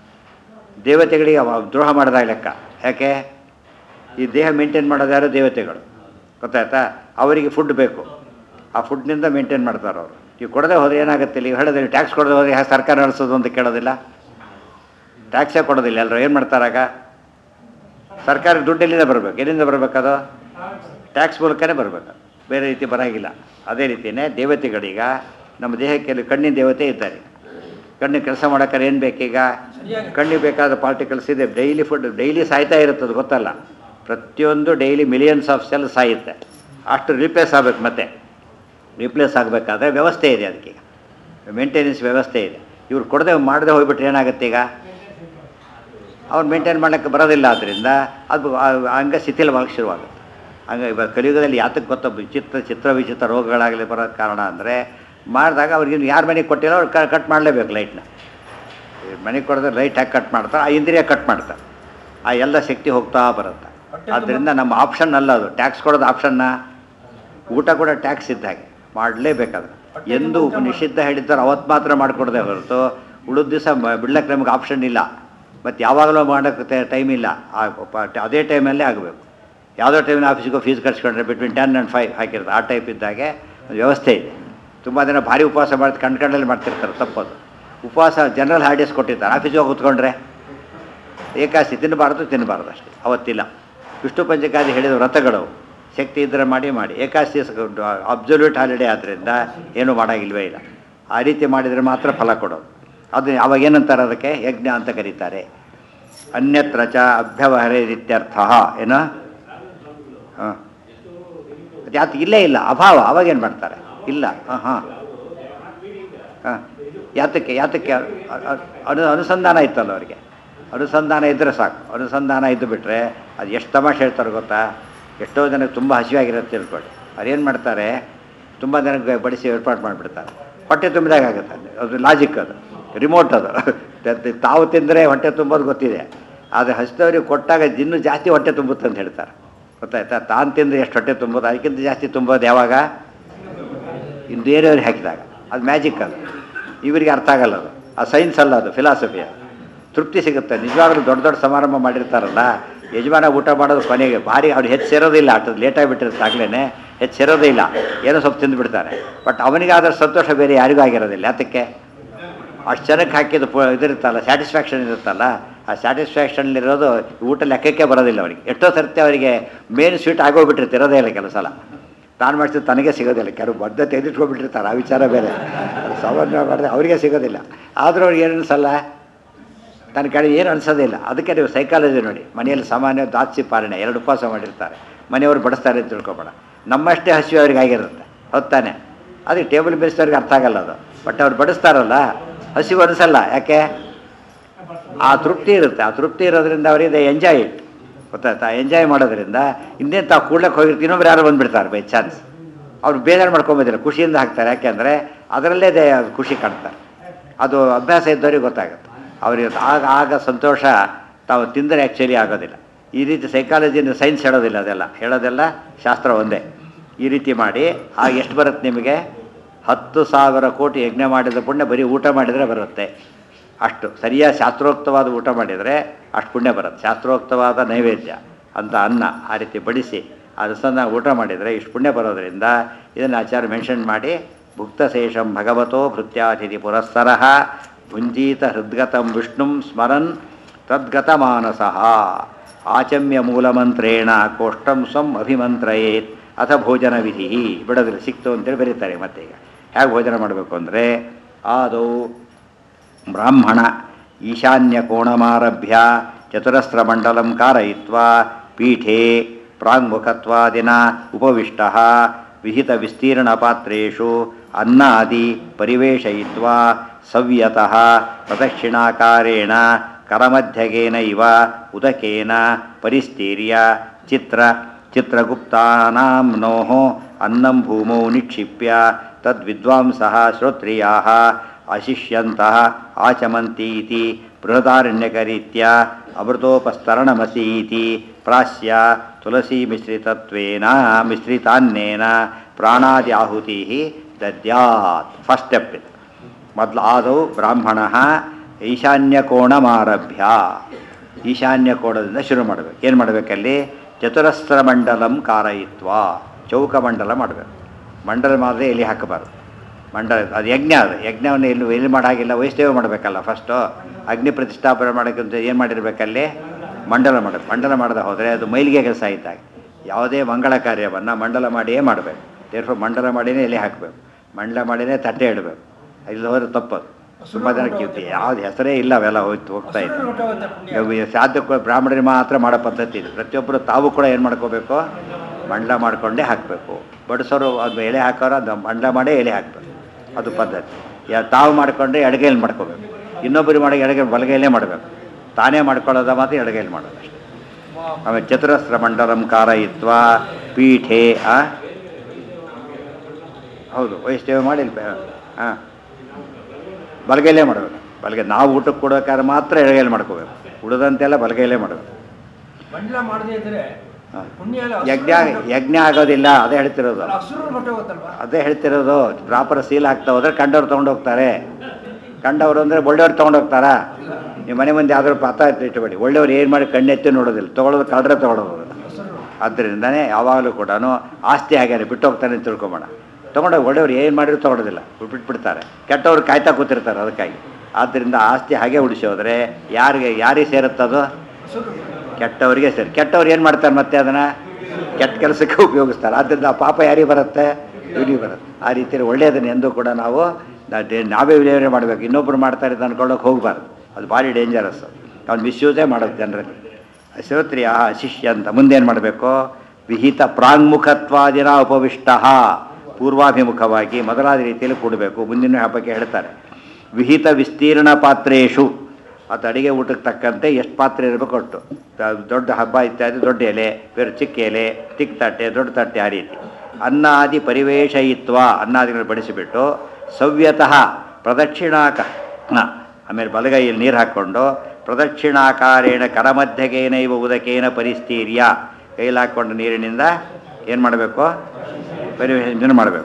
ದೇವತೆಗಳಿಗೆ ಅವ ದ್ರೋಹ ಮಾಡಿದಾಗ ಲೆಕ್ಕ ಯಾಕೆ ಈ ದೇಹ ಮೇಂಟೈನ್ ಮಾಡೋದು ಯಾರು ದೇವತೆಗಳು ಗೊತ್ತಾಯ್ತಾ ಅವರಿಗೆ ಫುಡ್ ಬೇಕು ಆ ಫುಡ್ನಿಂದ ಮೇಂಟೈನ್ ಮಾಡ್ತಾರೆ ಅವರು ನೀವು ಕೊಡದೆ ಹೋದ್ರೆ ಏನಾಗುತ್ತೆ ಇಲ್ಲಿ ಹೇಳಿದ್ರೆ ಟ್ಯಾಕ್ಸ್ ಕೊಡದೆ ಹೋದ್ರೆ ಹ್ಯಾ ಸರ್ಕಾರ ನಡೆಸೋದು ಅಂತ ಕೇಳೋದಿಲ್ಲ ಟ್ಯಾಕ್ಸೇ ಕೊಡೋದಿಲ್ಲ ಎಲ್ಲರೂ ಏನು ಮಾಡ್ತಾರಾಗ ಸರ್ಕಾರಕ್ಕೆ ದುಡ್ಡು ಎಲ್ಲಿಂದ ಬರಬೇಕು ಎಲ್ಲಿಂದ ಬರಬೇಕದು ಟ್ಯಾಕ್ಸ್ ಮೂಲಕನೇ ಬರಬೇಕು ಬೇರೆ ರೀತಿ ಬರೋಂಗಿಲ್ಲ ಅದೇ ರೀತಿಯೇ ದೇವತೆಗಳೀಗ ನಮ್ಮ ದೇಹಕ್ಕೆ ಅಲ್ಲಿ ಕಣ್ಣಿನ ದೇವತೆ ಇದ್ದಾರೆ ಕಣ್ಣಿಗೆ ಕೆಲಸ ಮಾಡೋಕ್ಕಾರೆ ಏನು ಬೇಕೀಗ ಕಣ್ಣಿಗೆ ಬೇಕಾದ ಪಾರ್ಟಿಕಲ್ಸ್ ಇದೆ ಡೈಲಿ ಫುಡ್ ಡೈಲಿ ಸಾಯ್ತಾ ಇರುತ್ತೆ ಅದು ಗೊತ್ತಲ್ಲ ಪ್ರತಿಯೊಂದು ಡೈಲಿ ಮಿಲಿಯನ್ಸ್ ಆಫ್ ಸೆಲ್ ಸಾಯುತ್ತೆ ಅಷ್ಟು ರಿಪ್ಲೇಸ್ ಆಗಬೇಕು ಮತ್ತೆ ರಿಪ್ಲೇಸ್ ಆಗಬೇಕಾದ್ರೆ ವ್ಯವಸ್ಥೆ ಇದೆ ಅದಕ್ಕೀಗ ಮೇಂಟೆನೆನ್ಸ್ ವ್ಯವಸ್ಥೆ ಇದೆ ಇವ್ರು ಕೊಡದೆ ಮಾಡದೆ ಹೋಗ್ಬಿಟ್ರೆ ಏನಾಗುತ್ತೆ ಈಗ ಅವ್ರು ಮೇಂಟೈನ್ ಮಾಡೋಕ್ಕೆ ಬರೋದಿಲ್ಲ ಆದ್ದರಿಂದ ಅದು ಆ- ಹಂಗೆ ಶಿಥಿಲವಾಗಿ ಶುರುವಾಗುತ್ತೆ ಹಂಗೆ ಇವಾಗ ಕಲಿಯುಗದಲ್ಲಿ ಯಾತಕ್ಕೆ ಗೊತ್ತ ವಿಚಿತ್ರ ಚಿತ್ರ ವಿಚಿತ್ರ ರೋಗಗಳಾಗಲಿ ಬರೋಕ್ಕೆ ಕಾರಣ ಅಂದರೆ ಮಾಡಿದಾಗ ಅವ್ರಿಗೆ ಯಾರು ಮನೆಗೆ ಕೊಟ್ಟಿಲ್ಲ ಅವ್ರು ಕಟ್ ಮಾಡಲೇಬೇಕು ಲೈಟ್ನ ಮನೆಗೆ ಕೊಡಿದ್ರೆ ಲೈಟ್ ಹಾಕಿ ಕಟ್ ಮಾಡ್ತಾರೆ ಆ ಇಂದ್ರಿಯ ಕಟ್ ಮಾಡ್ತಾರೆ ಆ ಎಲ್ಲ ಶಕ್ತಿ ಹೋಗ್ತಾ ಬರುತ್ತೆ ಆದ್ದರಿಂದ ನಮ್ಮ ಆಪ್ಷನ್ ಅಲ್ಲ ಅದು ಟ್ಯಾಕ್ಸ್ ಕೊಡೋದು ಆಪ್ಷನ್ನ ಊಟ ಕೂಡ ಟ್ಯಾಕ್ಸ್ ಇದ್ದ ಹಾಗೆ ಮಾಡಲೇಬೇಕಾದ್ರೆ ಎಂದು ನಿಷಿದ್ಧ ಹೇಳಿದ್ದಾರೆ ಅವತ್ತು ಮಾತ್ರ ಮಾಡಿಕೊಡದೆ ಹೊರತು ಉಳಿದ ದಿವಸ ಬಿಡ್ಲಕ್ಕೆ ನಮಗೆ ಆಪ್ಷನ್ ಇಲ್ಲ ಮತ್ತು ಯಾವಾಗಲೂ ಮಾಡೋಕ್ಕೆ ಟೈಮ್ ಇಲ್ಲ ಆ ಪ- ಅದೇ ಟೈಮಲ್ಲೇ ಆಗಬೇಕು ಯಾವುದೋ ಟೈಮಿನ ಆಫೀಸಿಗೆ ಫೀಸ್ ಕಟ್ಸ್ಕೊಂಡ್ರೆ ಬಿಟ್ವೀನ್ ಟೆನ್ ಆ್ಯಂಡ್ ಫೈವ್ ಹಾಕಿರೋದು ಆ ಟೈಪ್ ಇದ್ದಾಗೆ ಒಂದು ವ್ಯವಸ್ಥೆ ಇದೆ ತುಂಬ ಜನ ಭಾರಿ ಉಪವಾಸ ಮಾಡಿ ಕಣ್ಕಂಡಲ್ಲಿ ಮಾಡ್ತಿರ್ತಾರೆ ತಪ್ಪದು ಉಪವಾಸ ಜನರಲ್ ಹಾಲಿಡೇಸ್ ಕೊಟ್ಟಿರ್ತಾರೆ ಆಫೀಸಿಗೆ ಹೋಗಿ ಕೂತ್ಕೊಂಡ್ರೆ ಏಕಾಸಿ ತಿನ್ನಬಾರ್ದು ತಿನ್ನಬಾರ್ದು ಅಷ್ಟೇ ಅವತ್ತಿಲ್ಲ ವಿಷ್ಣು ಪಂಚಕಾದಿ ಹೇಳಿದ ವ್ರತಗಳು ಶಕ್ತಿ ಇದ್ದರೆ ಮಾಡಿ ಮಾಡಿ ಏಕಾಸಿ ಅಬ್ಸಲ್ಯೂಟ್ ಹಾಲಿಡೇ ಆದ್ದರಿಂದ ಏನೂ ಮಾಡೋಂಗಿಲ್ವೇ ಇಲ್ಲ ಆ ರೀತಿ ಮಾಡಿದರೆ ಮಾತ್ರ ಫಲ ಕೊಡೋದು ಅದು ಅವಾಗ ಏನಂತಾರೆ ಅದಕ್ಕೆ ಯಜ್ಞ ಅಂತ ಕರೀತಾರೆ ಅನ್ಯತ್ರ ಚ ಅಭ್ಯವಹರಿತ್ಯರ್ಥ ಏನು ಹಾಂ ಅದು ಯಾತ ಇಲ್ಲೇ ಇಲ್ಲ ಅಭಾವ ಅವಾಗೇನು ಮಾಡ್ತಾರೆ ಇಲ್ಲ ಹಾಂ ಹಾಂ ಹಾಂ ಯಾತಕ್ಕೆ ಯಾತಕ್ಕೆ ಅ- ಅ- ಅನು ಅನುಸಂಧಾನ ಇತ್ತಲ್ಲ ಅವರಿಗೆ ಅನುಸಂಧಾನ ಇದ್ದರೆ ಸಾಕು ಅನುಸಂಧಾನ ಇದ್ದು ಬಿಟ್ಟರೆ ಅದು ಎಷ್ಟು ತಮಾಷೆ ಹೇಳ್ತಾರೆ ಗೊತ್ತಾ ಎಷ್ಟೋ ಜನಕ್ಕೆ ತುಂಬ ಹಸಿವಾಗಿರುತ್ತೆ ತಿಳ್ಕೊಳ್ಳಿ ಅವ್ರೇನು ಮಾಡ್ತಾರೆ ತುಂಬ ಜನಕ್ಕೆ ಬಡಿಸಿ ಏರ್ಪಾಡು ಮಾಡಿಬಿಡ್ತಾರೆ ಹೊಟ್ಟೆ ತುಂಬಿದಾಗ ಆಗುತ್ತೆ ಅಲ್ಲಿ. ಅದು ಲಾಜಿಕ್ ಅದು ರಿಮೋಟ್ ಅದು ತ- ತಾವು ತಿಂದರೆ ಹೊಟ್ಟೆ ತುಂಬೋದು ಗೊತ್ತಿದೆ ಆದರೆ ಹಸಿದವ್ರಿಗೆ ಕೊಟ್ಟಾಗ ಇನ್ನೂ ಜಾಸ್ತಿ ಹೊಟ್ಟೆ ತುಂಬುತ್ತೆ ಅಂತ ಹೇಳ್ತಾರೆ ಗೊತ್ತಾಯ್ತಾ ತಾನು ತಿಂದರೆ ಎಷ್ಟು ಹೊಟ್ಟೆ ತುಂಬೋದು ಅದಕ್ಕಿಂತ ಜಾಸ್ತಿ ತುಂಬೋದು ಯಾವಾಗ ಇನ್ನು ಬೇರೆಯವ್ರಿಗೆ ಹಾಕಿದಾಗ ಅದು ಮ್ಯಾಜಿಕ್ ಅದು ಇವರಿಗೆ ಅರ್ಥ ಆಗಲ್ಲ ಅದು ಆ ಸೈನ್ಸ್ ಅಲ್ಲ ಅದು ಫಿಲಾಸಫಿ ಅದು ತೃಪ್ತಿ ಸಿಗುತ್ತೆ ನಿಜವಾಗ್ಲೂ ದೊಡ್ಡ ದೊಡ್ಡ ಸಮಾರಂಭ ಮಾಡಿರ್ತಾರಲ್ಲ ಯಜಮಾನ ಊಟ ಮಾಡೋದು ಕೊನೆಗೆ ಭಾರಿ ಅವ್ರು ಹೆಚ್ಚು ಸೇರೋದಿಲ್ಲ ಅಷ್ಟು ಲೇಟಾಗಿ ಬಿಟ್ಟಿರುತ್ತೆ ಆಗ್ಲೇ ಹೆಚ್ಚು ಸೇರೋದೇ ಇಲ್ಲ ಏನೋ ಸ್ವಲ್ಪ ತಿಂದು ಬಿಡ್ತಾರೆ ಬಟ್ ಅವನಿಗಾದ್ರೆ ಸಂತೋಷ ಬೇರೆ ಯಾರಿಗೂ ಆಗಿರೋದಿಲ್ಲ ಯಾತಕ್ಕೆ ಅಷ್ಟು ಜನಕ್ಕೆ ಹಾಕಿದ ಪ ಇದಿರುತ್ತಲ್ಲ ಸ್ಯಾಟಿಸ್ಫ್ಯಾಕ್ಷನ್ ಇರುತ್ತಲ್ಲ ಆ ಸ್ಯಾಟಿಸ್ಫ್ಯಾಕ್ಷನ್ಲಿರೋದು ಊಟ ಲೆಕ್ಕಕ್ಕೆ ಬರೋದಿಲ್ಲ ಅವರಿಗೆ ಎಷ್ಟೋ ಸರ್ತಿ ಅವರಿಗೆ ಮೇನ್ ಸ್ವೀಟ್ ಆಗೋಗ್ಬಿಟ್ಟಿರುತ್ತೆ ಇರೋದೇ ಇಲ್ಲ ಕೆಲವು ಸಲ ತಾನು ಮಾಡಿಸಿದ್ದು ತನಗೆ ಸಿಗೋದಿಲ್ಲ ಕೆಲವು ಬದ್ಧ ತೆಗೆದಿಟ್ಕೊಬಿಟ್ಟಿರ್ತಾರೆ ಆ ವಿಚಾರ ಬೇರೆ ಅದು ಸಾಮಾನ್ಯ ಮಾಡಿದ್ರೆ ಅವರಿಗೆ ಸಿಗೋದಿಲ್ಲ ಆದರೂ ಅವ್ರಿಗೆ ಏನು ಅನಿಸಲ್ಲ ತನ್ನ ಕಡೆ ಏನು ಅನಿಸೋದಿಲ್ಲ ಅದಕ್ಕೆ ನೀವು ಸೈಕಾಲಜಿ ನೋಡಿ ಮನೆಯಲ್ಲಿ ಸಾಮಾನ್ಯ ದಾತ್ಸಿ ಪಾಲನೆ ಎರಡು ಉಪವಾಸ ಮಾಡಿರ್ತಾರೆ ಮನೆಯವರು ಬಡಿಸ್ತಾರೆ ಅಂತ ತಿಳ್ಕೊಬೇಡ ನಮ್ಮಷ್ಟೇ ಹಸಿವೆ ಅವ್ರಿಗೆ ಆಗಿರುತ್ತೆ ಹೊತ್ತಾನೆ ಅದಕ್ಕೆ ಟೇಬಲ್ ಬೇಯಿಸಿದವ್ರಿಗೆ ಅರ್ಥ ಆಗಲ್ಲ ಅದು ಬಟ್ ಅವ್ರು ಬಡಿಸ್ತಾರಲ್ಲ ಹಸಿವು ಅನಿಸಲ್ಲ ಯಾಕೆ ಆ ತೃಪ್ತಿ ಇರುತ್ತೆ ಆ ತೃಪ್ತಿ ಇರೋದ್ರಿಂದ ಅವರಿಗೆ ಎಂಜಾಯ್ ಇಟ್ ಗೊತ್ತಾಯ್ತಾ ಎಂಜಾಯ್ ಮಾಡೋದ್ರಿಂದ ಇನ್ನೇನು ತಾವು ಕೂಡ್ಲಕ್ಕೆ ಹೋಗಿರ್ತೀವಿ ಇನ್ನೊಬ್ರು ಯಾರು ಬಂದುಬಿಡ್ತಾರೆ ಬೈ ಚಾನ್ಸ್ ಅವ್ರು ಬೇಜಾರು ಮಾಡ್ಕೊಂಬೋದಿಲ್ಲ ಖುಷಿಯಿಂದ ಹಾಕ್ತಾರೆ ಯಾಕೆಂದರೆ ಅದರಲ್ಲೇ ದೇ ಖುಷಿ ಕಾಣ್ತಾರೆ ಅದು ಅಭ್ಯಾಸ ಇದ್ದವ್ರಿಗೆ ಗೊತ್ತಾಗುತ್ತೆ ಅವ್ರಿಗೆ ಆಗ ಆಗ ಸಂತೋಷ ತಾವು ತಿಂದರೆ ಆ್ಯಕ್ಚುಲಿ ಆಗೋದಿಲ್ಲ ಈ ರೀತಿ ಸೈಕಾಲಜಿನ ಸೈನ್ಸ್ ಹೇಳೋದಿಲ್ಲ ಅದೆಲ್ಲ ಹೇಳೋದೆಲ್ಲ ಶಾಸ್ತ್ರ ಒಂದೇ ಈ ರೀತಿ ಮಾಡಿ ಆಗ ಎಷ್ಟು ಬರುತ್ತೆ ನಿಮಗೆ ಹತ್ತು ಸಾವಿರ ಕೋಟಿ ಯಜ್ಞ ಮಾಡಿದ ಪುಣ್ಯ ಬರೀ ಊಟ ಮಾಡಿದರೆ ಬರುತ್ತೆ ಅಷ್ಟು ಸರಿಯಾದ ಶಾಸ್ತ್ರೋಕ್ತವಾದ ಊಟ ಮಾಡಿದರೆ ಅಷ್ಟು ಪುಣ್ಯ ಬರುತ್ತೆ ಶಾಸ್ತ್ರೋಕ್ತವಾದ ನೈವೇದ್ಯ ಅಂತ ಅನ್ನ ಆ ರೀತಿ ಬಡಿಸಿ ಆ ರಸನ ಊಟ ಮಾಡಿದರೆ ಇಷ್ಟು ಪುಣ್ಯ ಬರೋದರಿಂದ ಇದನ್ನು ಆಚಾರ್ಯ ಮೆನ್ಷನ್ ಮಾಡಿ ಭುಕ್ತಶೇಷಂ ಭಗವತೋ ಭೃತ್ಯಾತಿಥಿ ಪುರಸ್ಸರಃ ಭುಂಜೀತ ಹೃದ್ಗತಂ ವಿಷ್ಣುಂ ಸ್ಮರನ್ ತದ್ಗತ ಮಾನಸಃ ಆಚಮ್ಯ ಮೂಲಮಂತ್ರೇಣ ಕೋಷ್ಟಂ ಸ್ವಂ ಅಭಿಮಂತ್ರಯೇತ್ ಅಥ ಭೋಜನ ವಿಧಿ ಬಿಡೋದಿಲ್ಲ ಸಿಕ್ತು ಅಂತೇಳಿ ಬರೀತಾರೆ ಮತ್ತೆ ಈಗ ಹೇಗೆ ಭೋಜನ ಮಾಡಬೇಕು ಅಂದರೆ ಆದೌ ಬ್ರಾಹ್ಮಣ ಈಶಾನ್ಯಕೋಣಮಾರಭ್ಯ ಚತುರಸ್ರಮಂಡಲಂ कारयित्वा ಪೀಠೆ ಪ್ರಾಂಗುಖತ್ವಾದಿನ ಉಪವಿಷ್ಟ ವಿಹಿತವಿಸ್ತೀರ್ಣಪಾತ್ರೇಷು ಅನ್ನಾದಿ ಪರಿವೇಶಯಿತ್ವಾ ಸವ್ಯತಃ ಪ್ರದಕ್ಷಿಣಾಕಾರೇಣ ಕರಮಧ್ಯಗೇನ ಇವ ಉದಕೇನ ಪರಿಸ್ತೀರ್ಯ ಚಿತ್ರ ಚಿತ್ರಗುಪ್ತಾನಾಂ ನೋಃ ಅನ್ನಂ ಭೂಮೌ ನಿಕ್ಷಿಪ್ಯ ತದ್ವಿದ್ವಾಂಸಃ ಶ್ರೋತ್ರಿಯಾः ಅಶಿಷ್ಯಂತಃ ಆಚಮಂತೀತಿ ಬೃಹದಾರಣ್ಯಕರೀತ್ಯ ಅಮೃತೋಪಸ್ತರಣಮಸೀತಿ ಪ್ರಾಸ್ಯ ತುಳಸಿ ಮಿಶ್ರಿತತ್ವೇನ ಮಿಶ್ರಿತಾನ್ನೇನ ಪ್ರಾಣಾದಿ ಆಹುತಿ ದದ್ಯಾತ್ ಫಸ್ಟ್ ಸ್ಟೆಪ್ ಇದು ಮೊದಲು ಆದವು ಬ್ರಾಹ್ಮಣ ಈಶಾನ್ಯಕೋಣಮಾರಭ್ಯ ಈಶಾನ್ಯಕೋಣದಿಂದ ಶುರು ಮಾಡಬೇಕು ಏನು ಮಾಡಬೇಕಲ್ಲಿ ಚತುರಸ್ರ ಮಂಡಲಂ ಕಾರಯಿತ್ವ ಚೌಕ ಮಂಡಲ ಮಾಡಬೇಕು ಮಂಡಲ ಮಾಡಿದ್ರೆ ಎಲ್ಲಿ ಹಾಕಬಾರ್ದು ಮಂಡಲ ಅದು ಯಜ್ಞ ಅದು ಯಜ್ಞವನ್ನು ಎಲ್ಲಿ ಎಲ್ಲಿ ಮಾಡಾಗಿಲ್ಲ ವೈಷ್ಣವ ಮಾಡಬೇಕಲ್ಲ ಫಸ್ಟು ಅಗ್ನಿ ಪ್ರತಿಷ್ಠಾಪನೆ ಮಾಡೋಕ್ಕಂತ ಏನು ಮಾಡಿರ್ಬೇಕಲ್ಲಿ ಮಂಡಲ ಮಾಡಬೇಕು ಮಂಡಲ ಮಾಡದೆ ಹೋದರೆ ಅದು ಮೈಲಿಗೆ ಕೆಲಸ ಇದ್ದಾಗ ಯಾವುದೇ ಮಂಗಳ ಕಾರ್ಯವನ್ನು ಮಂಡಲ ಮಾಡಿಯೇ ಮಾಡಬೇಕು ದೇರ್ಫೋರ್ ಮಂಡಲ ಮಾಡಿನೇ ಎಲೆ ಹಾಕಬೇಕು ಮಂಡಲ ಮಾಡಿನೇ ತಟ್ಟೆ ಇಡಬೇಕು ಇಲ್ಲಿ ಹೋದ್ರೆ ತಪ್ಪದು ತುಂಬ ಜನ ಕೀರ್ತಿ ಯಾವ್ದು ಹೆಸರೇ ಇಲ್ಲ ಅವೆಲ್ಲ ಹೋಯ್ತು ಹೋಗ್ತಾ ಇದೆ
ಹಸುರು ಹೊಟ್ಟೋಗುತ್ತೆ ಪುಣ್ಯ
ಇವು ಸಾಧ್ಯ ಬ್ರಾಹ್ಮಣರಿಗೆ ಮಾತ್ರ ಮಾಡೋ ಪದ್ಧತಿ ಇದೆ ಪ್ರತಿಯೊಬ್ಬರು ತಾವು ಕೂಡ ಏನು ಮಾಡ್ಕೋಬೇಕು ಮಂಡಲ ಮಾಡಿಕೊಂಡೇ ಹಾಕಬೇಕು ಬಡಿಸೋರು ಅದು ಎಲೆ ಹಾಕೋರು ಅದು ಮಂಡಲ ಮಾಡೇ ಎಲೆ ಹಾಕಬೇಕು ಅದು ಪದ್ಧತಿ ಯಾ ತಾವು ಮಾಡಿಕೊಂಡ್ರೆ ಎಡಗೈಲಿ ಮಾಡ್ಕೋಬೇಕು ಇನ್ನೊಬ್ಬರು ಮಾಡಿ ಎಡಗೈ ಬಲಗೈಲೇ ಮಾಡಬೇಕು ತಾನೇ ಮಾಡ್ಕೊಳ್ಳೋದ ಮಾತ್ರ ಎಡಗೈಲಿ ಮಾಡೋದು ಅಷ್ಟೇ ಆಮೇಲೆ ಚತುರಸ್ರ ಮಂಡಲಂ ಕಾರಯಿತ್ವ ಪೀಠೆ ಆ ಹೌದು ವೈಷ್ಣವ ಮಾಡಿ ಹಾಂ ಬಲಗೈಲೇ ಮಾಡಬೇಕು ಬಲಗೈ ನಾವು ಊಟಕ್ಕೆ ಕೊಡೋಕ್ಕಾದ್ರೆ ಮಾತ್ರ ಎಡಗೈಲಿ ಮಾಡ್ಕೋಬೇಕು ಉಳಿದಂತೆಲ್ಲ ಬಲಗೈಲೇ ಮಾಡಬೇಕು
ಮಂಡಲ ಮಾಡದೇ ಇದ್ರೆ
ಹಾಂ.
ಪುಣ್ಯ ಎಲ್ಲ
ಯಜ್ಞ ಯಜ್ಞ ಆಗೋದಿಲ್ಲ ಅದೇ ಹೇಳ್ತಿರೋದು
ಹಸುರು ಹೊಟ್ಟೋಗುತ್ತಲ್ವಾ
ಅದೇ ಹೇಳ್ತಿರೋದು ಪ್ರಾಪರ್ ಸೀಲ್ ಆಗ್ತಾ ಹೋದ್ರೆ ಕಂಡವ್ರು ತೊಗೊಂಡೋಗ್ತಾರೆ ಕಂಡವರು ಅಂದರೆ ಒಳ್ಳೆಯವ್ರು ತೊಗೊಂಡೋಗ್ತಾರಾ ನೀವು ಮನೆ ಮುಂದೆ ಯಾವ್ದಾದ್ರು ಪಾತ ಇಟ್ಟಬೇಡಿ ಒಳ್ಳೆಯವ್ರು ಏನು ಮಾಡಿ ಕಣ್ಣೆತ್ತಿ ನೋಡೋದಿಲ್ಲ ತೊಗೊಳೋದು ಕಳ್ರೆ ತೊಗೊಳೋದು
ಹಸುರು
ಆದ್ದರಿಂದನೇ ಯಾವಾಗಲೂ ಕೂಡ ಆಸ್ತಿ ಆಗ್ಯಾನೆ ಬಿಟ್ಟು ಹೋಗ್ತಾನೆ ಅಂತ ತಿಳ್ಕೊಬೇಡ ತೊಗೊಂಡೋಗಿ ಒಳ್ಳೆಯವ್ರು ಏನು ಮಾಡಿದ್ರು ತೊಗೊಳೋದಿಲ್ಲ ಬಿಟ್ಬಿಡ್ತಾರೆ ಕೆಟ್ಟವ್ರು ಕಾಯ್ತಾ ಕೂತಿರ್ತಾರೆ ಅದಕ್ಕಾಗಿ ಆದ್ದರಿಂದ ಆಸ್ತಿ ಹಾಗೆ ಉಳಿಸಿ ಹೋದರೆ ಯಾರಿಗೆ ಯಾರಿಗೆ ಸೇರುತ್ತದು
ಹಸುರು
ಕೆಟ್ಟವರಿಗೆ ಸೇರಿ ಕೆಟ್ಟವ್ರು ಏನು ಮಾಡ್ತಾರೆ ಮತ್ತೆ ಅದನ್ನು ಕೆಟ್ಟ ಕೆಲಸಕ್ಕೆ ಉಪಯೋಗಿಸ್ತಾರೆ ಆದ್ದರಿಂದ ಆ ಪಾಪ ಯಾರಿಗೆ ಬರುತ್ತೆ ಇವನಿಗೆ ಬರುತ್ತೆ ಆ ರೀತಿಯಲ್ಲಿ ಒಳ್ಳೆಯದನ್ನು ಎಂದೂ ಕೂಡ ನಾವು ನಾ- ದೇ- ನಾವೇ ವಿಲೇವಾರಿ ಮಾಡಬೇಕು ಇನ್ನೊಬ್ರು ಮಾಡ್ತಾರೆ ಅಂತ ಅನ್ಕೊಳ್ಳೋಕೆ ಹೋಗಬಾರ್ದು ಅದು ಭಾರಿ ಡೇಂಜರಸ್ ಅವ್ನು ಮಿಸ್ಯೂಸೇ ಮಾಡೋದು ಜನರಲ್ಲಿ ಶ್ರೋತ್ರಿಯ ಶಿಷ್ಯ ಅಂತ ಮುಂದೇನು ಮಾಡಬೇಕು ವಿಹಿತ ಪ್ರಾಂಗುಖತ್ವಾದಿನ ಉಪವಿಷ್ಟ ಪೂರ್ವಾಭಿಮುಖವಾಗಿ ಮೊದಲಾದ ರೀತಿಯಲ್ಲಿ ಕೂಡಬೇಕು ಮುಂದಿನ ಹಬ್ಬಕ್ಕೆ ಹೇಳ್ತಾರೆ ವಿಹಿತ ವಿಸ್ತೀರ್ಣ ಪಾತ್ರೇಶು ಅದು ಅಡಿಗೆ ಊಟಕ್ಕೆ ತಕ್ಕಂತೆ ಎಷ್ಟು ಪಾತ್ರೆ ಇರಬೇಕು ಒಟ್ಟು ತ- ದೊಡ್ಡ ಹಬ್ಬ ಇತ್ಯಾದಿ ದೊಡ್ಡ ಎಲೆ ಬೇರೆ ಚಿಕ್ಕ ಎಲೆ ಚಿಕ್ಕ ತಟ್ಟೆ ದೊಡ್ಡ ತಟ್ಟೆ ಆ ರೀತಿ ಅನ್ನಾದಿ ಪರಿವೇಶಯಿತ್ವ ಅನ್ನಾದಿಗಳನ್ನು ಬಡಿಸಿಬಿಟ್ಟು ಸವ್ಯತಃ ಪ್ರದಕ್ಷಿಣಾಕ ನ, ಆಮೇಲೆ ಬಲಗೈಯಲ್ಲಿ ನೀರು ಹಾಕ್ಕೊಂಡು ಪ್ರದಕ್ಷಿಣಾಕಾರೇಣ ಕರಮಧ್ಯಗೇನೈವ ಉದಕೇನ ಪರಿಸ್ಥೀರ್ಯ ಕೈಲಿ ಹಾಕ್ಕೊಂಡು ನೀರಿನಿಂದ ಏನು ಮಾಡಬೇಕು ಪರಿವೇಶ ಇದನ್ನು ಮಾಡಬೇಕು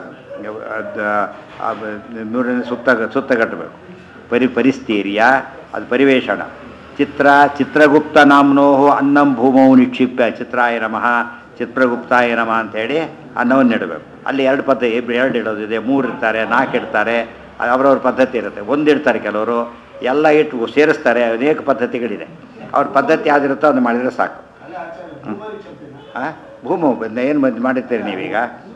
ನೂರಿನ ಸುತ್ತ ಸುತ್ತ ಕಟ್ಟಬೇಕು ಪರಿ ಪರಿಸ್ಥೀರ್ಯ ಅದು ಪರಿವೇಷಣ ಚಿತ್ರ ಚಿತ್ರಗುಪ್ತ ನಾಮ್ನೋ ಅನ್ನಂ ಭೂಮೌ ನಿಕ್ಷಿಪ್ಯ ಚಿತ್ರಾಯ ನಮಃ ಚಿತ್ರಗುಪ್ತಾಯ ನಮಃ ಅಂಥೇಳಿ ಅನ್ನವನ್ನು ಇಡಬೇಕು ಅಲ್ಲಿ ಎರಡು ಪದ್ಧತಿ ಇಬ್ರು ಎರಡು ಇಡೋದಿದೆ ಮೂರು ಇರ್ತಾರೆ ನಾಲ್ಕು ಇಡ್ತಾರೆ ಅದು ಅವ್ರವ್ರ ಪದ್ಧತಿ ಇರುತ್ತೆ ಒಂದು ಇಡ್ತಾರೆ ಕೆಲವರು ಎಲ್ಲ ಇಟ್ಟು ಸೇರಿಸ್ತಾರೆ ಅನೇಕ ಪದ್ಧತಿಗಳಿದೆ ಅವ್ರ ಪದ್ಧತಿ ಯಾವ್ದಿರುತ್ತೋ ಅದನ್ನು ಮಾಡಿದರೆ ಸಾಕು ಹಾಂ ಭೂಮು ಏನು ಬಂದು ಮಾಡಿರ್ತೀರಿ ನೀವೀಗ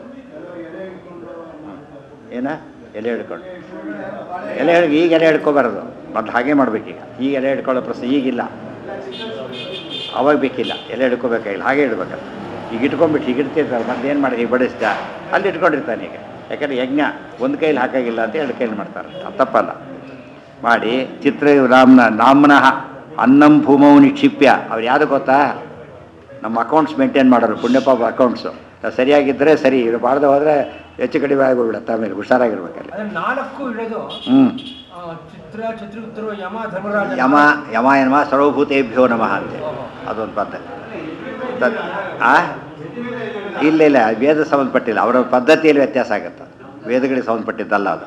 ಏನ ಎಲೆ ಹಿಡ್ಕೊಂಡು ಎಲೆ ಹಿಡ್ ಈಗ ಎಲೆ ಹಿಡ್ಕೊಬಾರ್ದು ಮೊದಲು ಹಾಗೆ ಮಾಡ್ಬೇಕೀಗ ಈಗ ಎಲೆ ಹಿಡ್ಕೊಳ್ಳೋ ಪ್ರಶ್ನೆ ಈಗಿಲ್ಲ ಅವಾಗ ಬೇಕಿಲ್ಲ ಎಲೆ ಹಿಡ್ಕೋಬೇಕಾಗಿಲ್ಲ ಹಾಗೆ ಇಡ್ಬೇಕಲ್ಲ ಈಗ ಇಟ್ಕೊಂಡ್ಬಿಟ್ಟು ಈಗ ಇಡ್ತಿರ್ತಾರೆ ಮತ್ತೆ ಏನು ಮಾಡಿ ಈಗ ಬಡಿಸ್ದ ಅಲ್ಲಿ ಇಟ್ಕೊಂಡಿರ್ತಾನೆ ಈಗ ಯಾಕಂದ್ರೆ ಯಜ್ಞ ಒಂದು ಕೈಲಿ ಹಾಕಾಗಿಲ್ಲ ಅಂತ ಎರಡು ಕೈಲಿ ಮಾಡ್ತಾರೆ ಅದು ತಪ್ಪಲ್ಲ ಮಾಡಿ ಚಿತ್ರ ರಾಮ್ನ ನಾಮ್ನಃ ಅನ್ನಂ ಭೂಮೌ ನಿಕ್ಷಿಪ್ಯ ಅವ್ರು ಯಾವುದು ಗೊತ್ತಾ ನಮ್ಮ ಅಕೌಂಟ್ಸ್ ಮೇಂಟೈನ್ ಮಾಡೋರು ಪುಣ್ಯಪಾಪ ಅಕೌಂಟ್ಸು ಸರಿಯಾಗಿದ್ದರೆ ಸರಿ ಇದು ಬಾರ್ದು ಹೋದರೆ ಹೆಚ್ಚು ಕಡಿಮೆ ಆಗೋಗ್ಬಿಡುತ್ತೆ ಆಮೇಲೆ ಹುಷಾರಾಗಿರ್ಬೇಕಲ್ಲಿ
ಅದ್ರ ನಾಲ್ಕು ಇಡೋದು
ಹ್ಞೂ
ಆ, ಚಿತ್ರ ಚಿತ್ರಗುಪ್ತರು ಯಮ ಧರ್ಮರಾಜ
ಯಮ ಯಮ ಯಮ ಸರ್ವಭೂತೇಭ್ಯೋ ನಮಃ ಅಂತೆ ಅದೊಂದು ಪದ್ಧತಿ ತದ್ ಆ ಇಲ್ಲ ಇಲ್ಲ ಅದು ವೇದ ಸಂಬಂಧಪಟ್ಟಿಲ್ಲ ಅವರ ಪದ್ಧತಿಯಲ್ಲಿ ವ್ಯತ್ಯಾಸ ಆಗುತ್ತೆ ವೇದಗಳಿಗೆ ಸಂಬಂಧಪಟ್ಟಿದ್ದಲ್ಲ ಅದು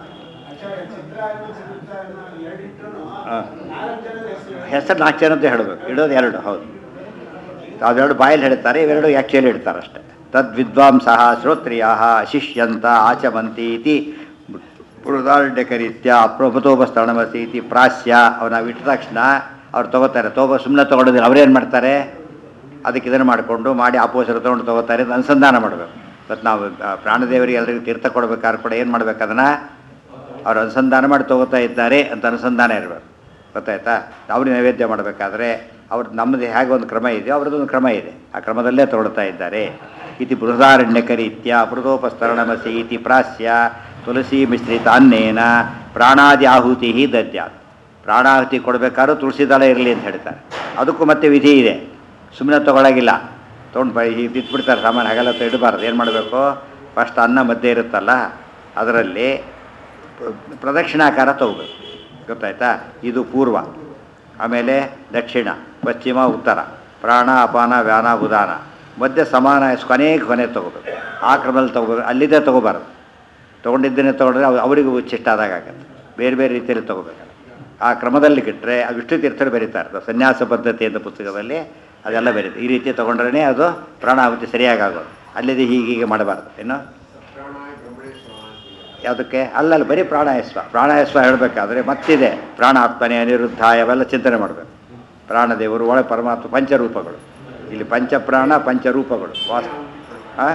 ಆ. ಹೆಸರು ನಾಲ್ಕು ಜನ ಅಂತ ಹೇಳಬೇಕು ಇಡೋದು ಎರಡು ಹೌದು ಅವೆರಡು ಬಾಯಲ್ಲಿ ಹೇಳ್ತಾರೆ ಇವೆರಡು ಆ್ಯಕ್ಚುಲಿ ಇಡ್ತಾರೆ ಅಷ್ಟೇ ತದ್ ವಿದ್ವಾಂಸಃ ಶ್ರೋತ್ರಿಯ ಶಿಷ್ಯಂತ ಆಚಮಂತಿ ಇತಿ ಬೃಹದಾರಣ್ಯಕರೀತ್ಯ ಅಪ್ರಭುತೋಪಸ್ತರಣಮಸಿ ಇತಿ ಪ್ರಾಸ್ಯ ಅವ್ರು ನಾವು ಇಟ್ಟ ತಕ್ಷಣ ಅವ್ರು ತೊಗೋತಾರೆ ತಗೋ ಸುಮ್ಮನೆ ತೊಗೊಳೋದಿಲ್ಲ ಅವ್ರೇನು ಮಾಡ್ತಾರೆ ಅದಕ್ಕೆ ಇದನ್ನು ಮಾಡಿಕೊಂಡು ಮಾಡಿ ಆಪೋಸರು ತೊಗೊಂಡು ತೊಗೋತಾರೆ ಅಂತ ಅನುಸಂಧಾನ ಮಾಡಬೇಕು ಮತ್ತು ನಾವು ಆ, ಪ್ರಾಣದೇವರಿಗೆ ಎಲ್ಲರಿಗೂ ತೀರ್ಥ ಕೊಡ್ಬೇಕಾದ್ರೆ ಕೂಡ ಏನು ಮಾಡ್ಬೇಕು ಅದನ್ನು ಅವ್ರು ಅನುಸಂಧಾನ ಮಾಡಿ ತೊಗೋತಾ ಇದ್ದಾರೆ ಅಂತ ಅನುಸಂಧಾನ ಇರಬೇಕು ಗೊತ್ತಾಯ್ತಾ ಅವ್ರಿಗೆ ನೈವೇದ್ಯ ಮಾಡಬೇಕಾದ್ರೆ ಅವ್ರದ್ದು ನಮ್ಮದು ಹೇಗೆ ಒಂದು ಕ್ರಮ ಇದೆ ಅವ್ರದ್ದೊಂದು ಕ್ರಮ ಇದೆ ಆ ಕ್ರಮದಲ್ಲೇ ತೊಗೊಳ್ತಾ ಇದ್ದಾರೆ ಇತಿ ಬೃಹದಾರಣ್ಯಕರೀತ್ಯ ಅಮೃತೋಪಸ್ತರಣಮಸಿ ಇತಿ ಪ್ರಾಸ್ಯ ತುಳಸಿ ಮಿಶ್ರಿತ ಅನ್ನೇನ ಪ್ರಾಣಾದಿ ಆಹುತಿ ದದ್ಯಾತ್ ಪ್ರಾಣಾಹುತಿ ಕೊಡಬೇಕಾದ್ರೂ ತುಳಸಿ ದಳ ಇರಲಿ ಅಂತ ಹೇಳ್ತಾರೆ ಅದಕ್ಕೂ ಮತ್ತೆ ವಿಧಿ ಇದೆ ಸುಮ್ಮನೆ ತೊಗೊಳಗಿಲ್ಲ ತೊಗೊಂಡು ಬ ಈಗ ಇಟ್ಬಿಡ್ತಾರೆ ಸಾಮಾನು ಹಾಗೆಲ್ಲ ತ- ಇಡಬಾರ್ದು ಏನು ಮಾಡಬೇಕು ಫಸ್ಟ್ ಅನ್ನ ಮಧ್ಯೆ ಇರುತ್ತಲ್ಲ ಅದರಲ್ಲಿ ಪ್ರ- ಪ್ರದಕ್ಷಿಣಾಕಾರ ತಗೋಬೇಕು ಗೊತ್ತಾಯ್ತಾ ಇದು ಪೂರ್ವ ಆಮೇಲೆ ದಕ್ಷಿಣ ಪಶ್ಚಿಮ ಉತ್ತರ ಪ್ರಾಣ ಅಪಾನ ವ್ಯಾನ ಉದಾನ ಮಧ್ಯೆ ಸಮಾನ ಕೊನೆ ಕೊನೆ ತಗೋಬೇಕು ಆ ಕ್ರಮದಲ್ಲಿ ತಗೋಬೇಕು ಅಲ್ಲಿದ್ದೇ ತಗೋಬಾರ್ದು ತೊಗೊಂಡಿದ್ದೇನೆ ತೊಗೊಂಡ್ರೆ ಅವ್- ಅವರಿಗೂ ಉಚ್ಚಿಷ್ಟ ಆದಾಗ ಆಗತ್ತೆ ಬೇರೆ ಬೇರೆ ರೀತಿಯಲ್ಲಿ ತಗೋಬೇಕಲ್ಲ ಆ ಕ್ರಮದಲ್ಲಿ ಗಿಟ್ಟರೆ ಅದು ವಿಷ್ಣು ತೀರ್ಥರು ಬರೀತಾರೆ ಅದು ಸನ್ಯಾಸ ಪದ್ಧತಿ ಅಂತ ಪುಸ್ತಕದಲ್ಲಿ ಅದೆಲ್ಲ ಬರೀತಾರೆ ಈ ರೀತಿ ತೊಗೊಂಡ್ರೇ ಅದು ಪ್ರಾಣಾಹುತಿ ಸರಿಯಾಗಿ ಆಗೋದು ಅಲ್ಲಿದೆ ಹೀಗೆ ಹೀಗೆ ಮಾಡಬಾರ್ದು ಏನು ಯಾವುದಕ್ಕೆ ಅಲ್ಲಲ್ಲ ಬರೀ ಪ್ರಾಣಾಯಸ್ವ ಪ್ರಾಣಾಯಸ್ವ ಹೇಳಬೇಕಾದ್ರೆ ಮತ್ತಿದೆ ಪ್ರಾಣಾತ್ಮನೆ ಅನಿರುದ್ಧ ಅವೆಲ್ಲ ಚಿಂತನೆ ಮಾಡಬೇಕು ಪ್ರಾಣದೇವರು ಒಳ ಪರಮಾತ್ಮ ಪಂಚರೂಪಗಳು ಇಲ್ಲಿ ಪಂಚಪ್ರಾಣ ಪಂಚರೂಪಗಳು ವಾಸ್ ಆ?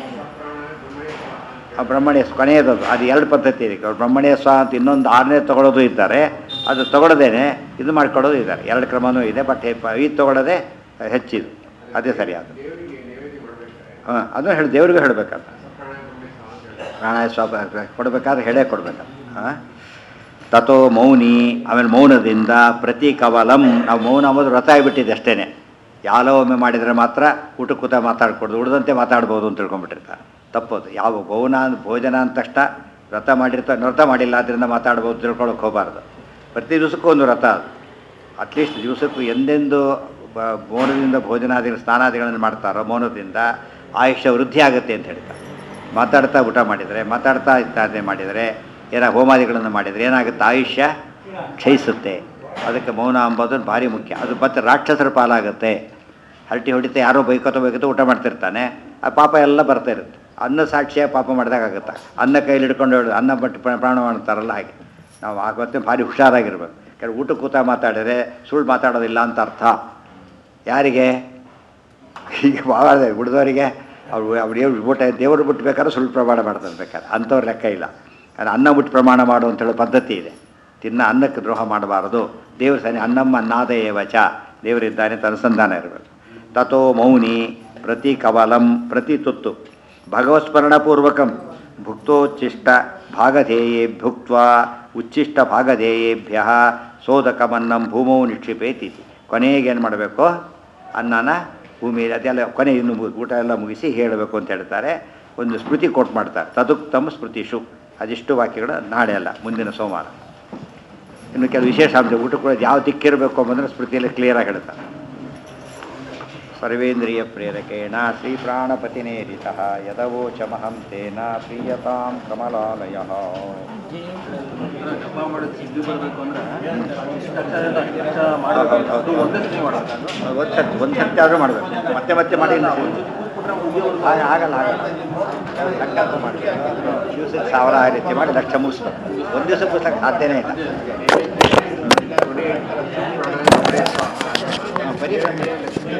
ಆ ಬ್ರಹ್ಮಣ್ಯ ಸ್ವ- ಕೊನೆಯದದು ಅದು ಎರಡು ಪದ್ಧತಿ ಇದೆ ಅವ್ರು ಬ್ರಹ್ಮಣ್ಯ ಸ್ವ ಅಂತ ಇನ್ನೊಂದು ಆರನೇ ತಗೊಳ್ಳೋದು ಇದ್ದಾರೆ ಅದು ತಗೊಳ್ಳೋದೇನೆ ಇದು ಮಾಡ್ಕೊಳ್ಳೋದು ಇದ್ದಾರೆ ಎರಡು ಕ್ರಮನೂ ಇದೆ ಬಟ್ ಇದು ತಗೊಳ್ಳೋದೇ ಹೆಚ್ಚಿದು ಅದೇ ಸರಿಯಾದ ಹಾಂ ಅದನ್ನು ಹೇಳಿ ದೇವ್ರಿಗೂ ಹೇಳಬೇಕಂತ ಪ್ರಾಣಾಯ ಸ್ವಾಪ ಕೊಡಬೇಕಾದ್ರೆ ಹೇಳೇ ಕೊಡ್ಬೇಕಂತ ಹಾಂ ತಥೋ ಮೌನಿ ಆಮೇಲೆ ಮೌನದಿಂದ ಪ್ರತಿ ಕವಲಂ ನಾವು ಮೌನ ಅಂಬೋದು ವ್ರತ ಆಗಿಬಿಟ್ಟಿದೆ ಅಷ್ಟೇ ಯಾಲೋ ಒಮ್ಮೆ ಮಾಡಿದರೆ ಮಾತ್ರ ಊಟ ಕೂತ ಮಾತಾಡ್ಕೊಡ್ದು ಉಳಿದಂತೆ ಮಾತಾಡ್ಬೋದು ಅಂತ ತಿಳ್ಕೊಂಬಿಟ್ಟಿರ್ತಾರೆ ತಪ್ಪೋದು ಯಾವ ಮೌನ ಅಂದ್- ಭೋಜನ ಅಂದ ತಕ್ಷಣ ವ್ರತ ಮಾಡಿರ್ತಾರೆ ವ್ರತ ಮಾಡಿಲ್ಲ ಅದರಿಂದ ಮಾತಾಡ್ಬೋದು ತಿಳ್ಕೊಳಕ್ಕೆ ಹೋಗಬಾರ್ದು ಪ್ರತಿ ದಿವಸಕ್ಕೂ ಒಂದು ವ್ರತ ಅದು ಅಟ್ಲೀಸ್ಟ್ ದಿವಸಕ್ಕೂ ಎಂದೆಂದು ಬ- ಮೌನದಿಂದ ಭೋಜನಾದಿಗಳು ಸ್ನಾನಾದಿಗಳನ್ನು ಮಾಡ್ತಾರೋ ಮೌನದಿಂದ ಆಯುಷ್ಯ ವೃದ್ಧಿ ಆಗುತ್ತೆ ಅಂತ ಹೇಳ್ತಾರೆ ಮಾತಾಡ್ತಾ ಊಟ ಮಾಡಿದರೆ ಮಾತಾಡ್ತಾ ಇತ್ಯಾದಿ ಮಾಡಿದರೆ ಏನೋ ಹೋಮಾದಿಗಳನ್ನು ಮಾಡಿದರೆ ಏನಾಗುತ್ತೆ ಆಯುಷ್ಯ ಕ್ಷಯಿಸುತ್ತೆ ಅದಕ್ಕೆ ಮೌನ ಅಂಬೋದು ಭಾರಿ ಮುಖ್ಯ ಅದು ಮತ್ತೆ ರಾಕ್ಷಸರ ಪಾಲಾಗುತ್ತೆ ಹರಟಿ ಹೊಡಿತಾ ಯಾರೋ ಬೈಕೋತ ಬೈಕೋತ ಊಟ ಮಾಡ್ತಿರ್ತಾನೆ ಆ ಪಾಪ ಎಲ್ಲ ಬರ್ತಾ ಇರುತ್ತೆ ಅನ್ನ ಸಾಕ್ಷಿಯಾಗಿ ಪಾಪ ಮಾಡಿದಾಗ ಆಗುತ್ತೆ ಅನ್ನ ಕೈಲಿ ಹಿಡ್ಕೊಂಡು ಹೇಳೋದು ಅನ್ನ ಬಟ್ಟು ಪ್ರ- ಪ್ರಾಣ ಮಾಡ್ತಾರಲ್ಲ ಹಾಗೆ ನಾವು ಆಗುತ್ತೆ ಭಾರಿ ಹುಷಾರಾಗಿರ್ಬೇಕು ಯಾಕಂದ್ರೆ ಊಟ ಕೂತ ಮಾತಾಡಿದರೆ ಸುಳ್ಳು ಮಾತಾಡೋದಿಲ್ಲ ಅಂತ ಅರ್ಥ ಯಾರಿಗೆ ಈಗ ಭಾಳ ಉಳಿದವರಿಗೆ ಅವ್ರು ಅವ್ರು ಏನು ಊಟ ದೇವರು ಬಿಟ್ಟು ಬೇಕಾದ್ರೆ ಸುಳ್ಳು ಪ್ರಮಾಣ ಮಾಡ್ತಾರೆ ಬೇಕಾದ್ರೆ ಅಂಥವ್ರ ಲೆಕ್ಕ ಇಲ್ಲ ಯಾಕಂದ್ರೆ ಅನ್ನ ಬಿಟ್ಟು ಪ್ರಮಾಣ ಮಾಡು ಅಂತ ಹೇಳೋ ಪದ್ಧತಿ ಇದೆ ತಿನ್ನ ಅನ್ನಕ್ಕೆ ದ್ರೋಹ ಮಾಡಬಾರದು ದೇವ್ರ ಸನಿ ಅನ್ನಮ್ಮ ನಾದಯೇ ವಚ ದೇವರಿದ್ದಾನೆ ಅಂತ ಅನುಸಂಧಾನ ಇರಬೇಕು ತಥೋ ಮೌನಿ ಪ್ರತಿ ಕವಲಂ ಪ್ರತಿ ತುತ್ತು ಭಗವತ್ಸ್ಮರಣಪೂರ್ವಕಂ ಭುಕ್ತೋಚ್ಚಿಷ್ಟ ಭಾಗಧೇಯೇ ಭುಕ್ತ ಉಚ್ಚಿಷ್ಟ ಭಾಗಧೇಯೇಭ್ಯ ಸೋದಕಮನ್ನಂ ಭೂಮೌ ನಿಕ್ಷಿಪೇತಿ ಕೊನೆಗೆ ಏನು ಮಾಡಬೇಕು ಅನ್ನನ ಭೂಮಿ ಅದೆಲ್ಲ ಕೊನೆ ಇನ್ನು ಮು- ಊಟ ಎಲ್ಲ ಮುಗಿಸಿ ಹೇಳಬೇಕು ಅಂತ ಹೇಳ್ತಾರೆ ಒಂದು ಸ್ಮೃತಿ ಕೋಟ್ ಮಾಡ್ತಾರೆ ತದುಕ್ತಮ್ ಸ್ಮೃತಿಷು ಅದಿಷ್ಟು ವಾಕ್ಯಗಳು ನಾಳೆ ಅಲ್ಲ ಮುಂದಿನ ಸೋಮವಾರ ಇನ್ನು ಕೆಲವು ವಿಶೇಷ ಅಂಶ ಊಟ ಕೂಡ ಯಾವ ದಿಕ್ಕಿರಬೇಕು ಅಂಬಂದ್ರೆ ಸ್ಮೃತಿಯಲ್ಲಿ ಕ್ಲಿಯರಾಗಿ ಹೇಳ್ತಾರೆ ಸರ್ವೇಂದ್ರಿಯ ಪ್ರೇರಕೇಣ ಶ್ರೀ ಪ್ರಾಣಪತಿನೇರಿತ ಯದವೋಚಮಹಂ ತೇನ ಪ್ರೀಯತಾಂ ಕಮಲಾಲಯ
ಜಪ ಮಾಡೋದು ಸಿದ್ದು ಬರಬೇಕು ಅಂದ್ರೆ ಲಕ್ಷ ಮಾಡೋದು ಅದು ಒಂದೇ ಸತಿ ಮಾಡೋದು
ಒಂದು ಸತಿ ಒಂದು ಸತಿ ಆದರೂ ಮಾಡಬೇಕು ಮತ್ತೆ ಮತ್ತೆ ಮಾಡಿ ಇಲ್ಲ ಆಗ- ಆಗಲ್ಲ ಆಗಲ್ಲ ಸಂಕಲ್ಪ ಮಾಡಿ ದಿವಸಕ್ಕೆ ಸಾವಿರ ಆ ರೀತಿ ಮಾಡಿ ಲಕ್ಷ ಮುಗಿಸ್ಬೇಕು ಒಂದು ದಿವಸ ಮುಗಿಸ್ಲಿಕ್ಕೆ ಸಾಧ್ಯನೇ ಇಲ್ಲ ಹಾಂ, ಬರೀ